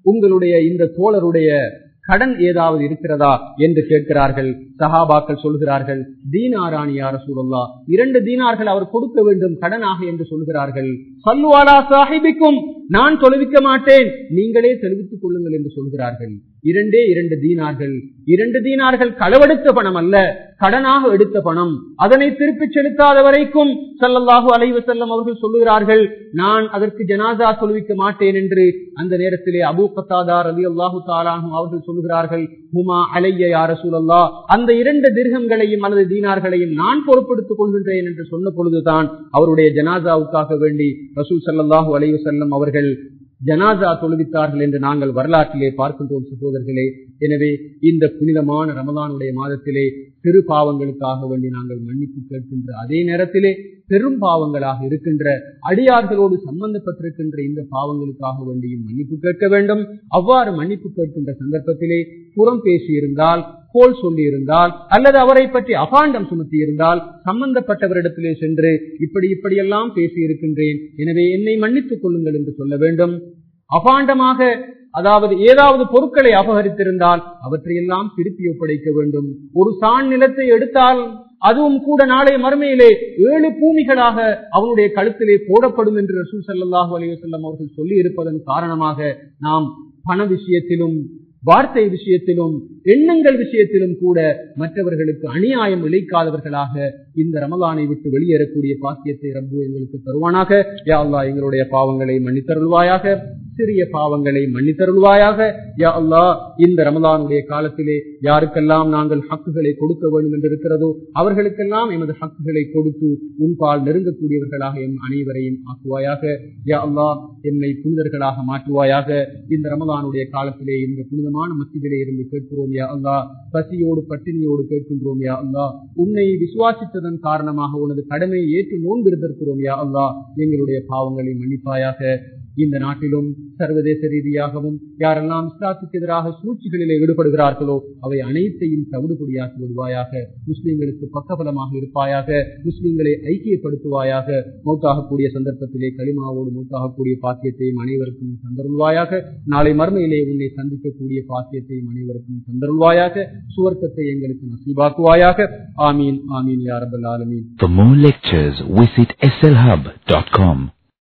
உங்களுடைய இந்த தோழருடைய கடன் ஏதாவது இருக்கிறதா என்று கேட்கிறார்கள் சஹாபாக்கள் சொல்கிறார்கள் தீனாராணி யார சூழல்லா இரண்டு தீனார்கள் அவர் கொடுக்க வேண்டும் கடனாக என்று சொல்கிறார்கள் சல்லுவாலா சாஹிபிக்கும் நான் தொழுவிக்க மாட்டேன் நீங்களே தெளிவித்துக் கொள்ளுங்கள் என்று சொல்கிறார்கள் இரண்டே இரண்டு தீனார்கள் இரண்டு தீனார்கள் களவெடுத்த பணம் அல்ல கடனாக எடுத்த பணம் அதனை திருப்பிச் செலுத்தாத வரைக்கும் சல்லல்லாஹு அலைவு செல்லம் அவர்கள் சொல்லுகிறார்கள் நான் அதற்கு ஜனாதா தொழுவிக்க மாட்டேன் என்று அந்த நேரத்திலே அபூ கத்தாதார் அலி அல்லாஹு தாலானும் அவர்கள் சொல்லுகிறார்கள் ஹுமா அலைய யார சூழல்லா அந்த இரண்டு திருகங்களையும் அல்லது தீனார்களையும் நான் பொறுப்படுத்திக் கொள்கின்றேன் என்று சொன்ன பொழுதுதான் அவருடைய ஜனாதாவுக்காக வேண்டி ரசூல் சல்லாஹூ அலைவு செல்லம் அவர்கள் ஜனாதா தொழுவித்தார்கள் என்று நாங்கள் வரலாற்றிலே பார்க்கின்றோம் சகோதரர்களே எனவே இந்த புனிதமான ரமதானுடைய மாதத்திலே சிறு பாவங்களுக்காக வேண்டி நாங்கள் மன்னிப்பு கேட்கின்ற அதே நேரத்திலே பெரும் பாவங்களாக இருக்கின்ற அடியார்களோடு சம்பந்தப்பட்டிருக்கின்ற இந்த பாவங்களுக்காக வேண்டியும் மன்னிப்பு கேட்க வேண்டும் அவ்வாறு மன்னிப்பு கேட்கின்ற சந்தர்ப்பத்திலே புறம் பேசியிருந்தால் கோல் சொல்லி இருந்தால் அல்லது அவரை பற்றி அபாண்டம் சுமத்தி இருந்தால் சம்பந்தப்பட்டவரிடத்திலே சென்று இப்படி இப்படியெல்லாம் பேசி இருக்கின்றேன் எனவே என்னை மன்னித்துக் கொள்ளுங்கள் என்று சொல்ல வேண்டும் அபாண்டமாக அதாவது ஏதாவது பொருட்களை அபகரித்திருந்தால் அவற்றையெல்லாம் திருப்பி ஒப்படைக்க வேண்டும் ஒரு சான் நிலத்தை எடுத்தால் அதுவும் கூட நாளை மறுமையிலே ஏழு பூமிகளாக அவனுடைய கழுத்திலே போடப்படும் என்று ரசூல் சல்லாஹூ அலைவசல்லம் அவர்கள் சொல்லி இருப்பதன் காரணமாக நாம் பண விஷயத்திலும் வார்த்தை விஷயத்திலும் எண்ணங்கள் விஷயத்திலும் கூட மற்றவர்களுக்கு அநியாயம் இழைக்காதவர்களாக இந்த ரமலானை விட்டு வெளியேறக்கூடிய பாக்கியத்தை ரப்பு எங்களுக்கு தருவானாக யா அல்லா எங்களுடைய பாவங்களை மன்னித்தருள்வாயாக சிறிய பாவங்களை மன்னித்தருள்வாயாக யா அல்லா இந்த ரமலானுடைய காலத்திலே யாருக்கெல்லாம் நாங்கள் ஹக்குகளை கொடுக்க வேண்டும் என்று இருக்கிறதோ அவர்களுக்கெல்லாம் எமது ஹக்குகளை கொடுத்து உன்பால் நெருங்கக்கூடியவர்களாக எம் அனைவரையும் ஆக்குவாயாக யா அல்லா என்னை புனிதர்களாக மாற்றுவாயாக இந்த ரமலானுடைய காலத்திலே இந்த புனிதமான மத்தியிலே இருந்து கேட்கிறோம் யா அல்லா பசியோடு பட்டினியோடு கேட்கின்றோம் யா அல்லா உன்னை விசுவாசித்ததன் காரணமாக உனது கடமையை ஏற்று நோன்பிருந்திருக்கிறோம் யா அல்லா எங்களுடைய பாவங்களை மன்னிப்பாயாக இந்த நாட்டிலும் சர்வதேச ரீதியாகவும் யாரெல்லாம் இஸ்லாத்துக்கு எதிராக சூழ்ச்சிகளிலே ஈடுபடுகிறார்களோ அவை அனைத்தையும் தவிடுபடியாக்கி விடுவாயாக முஸ்லிம்களுக்கு பக்கபலமாக இருப்பாயாக முஸ்லிம்களை ஐக்கியப்படுத்துவாயாக மௌத்தாகக்கூடிய சந்தர்ப்பத்திலே களிமாவோடு மௌத்தாகக்கூடிய பாக்கியத்தையும் அனைவருக்கும் தந்தருள்வாயாக நாளை மர்மையிலே உன்னை சந்திக்கக்கூடிய பாக்கியத்தையும் அனைவருக்கும் தந்தருள்வாயாக சுவர்க்கத்தை எங்களுக்கு நசீபாக்குவாயாக ஆமீன் ஆமீன் யாரபல் ஆலமீன் For more lectures, visit slhub.com.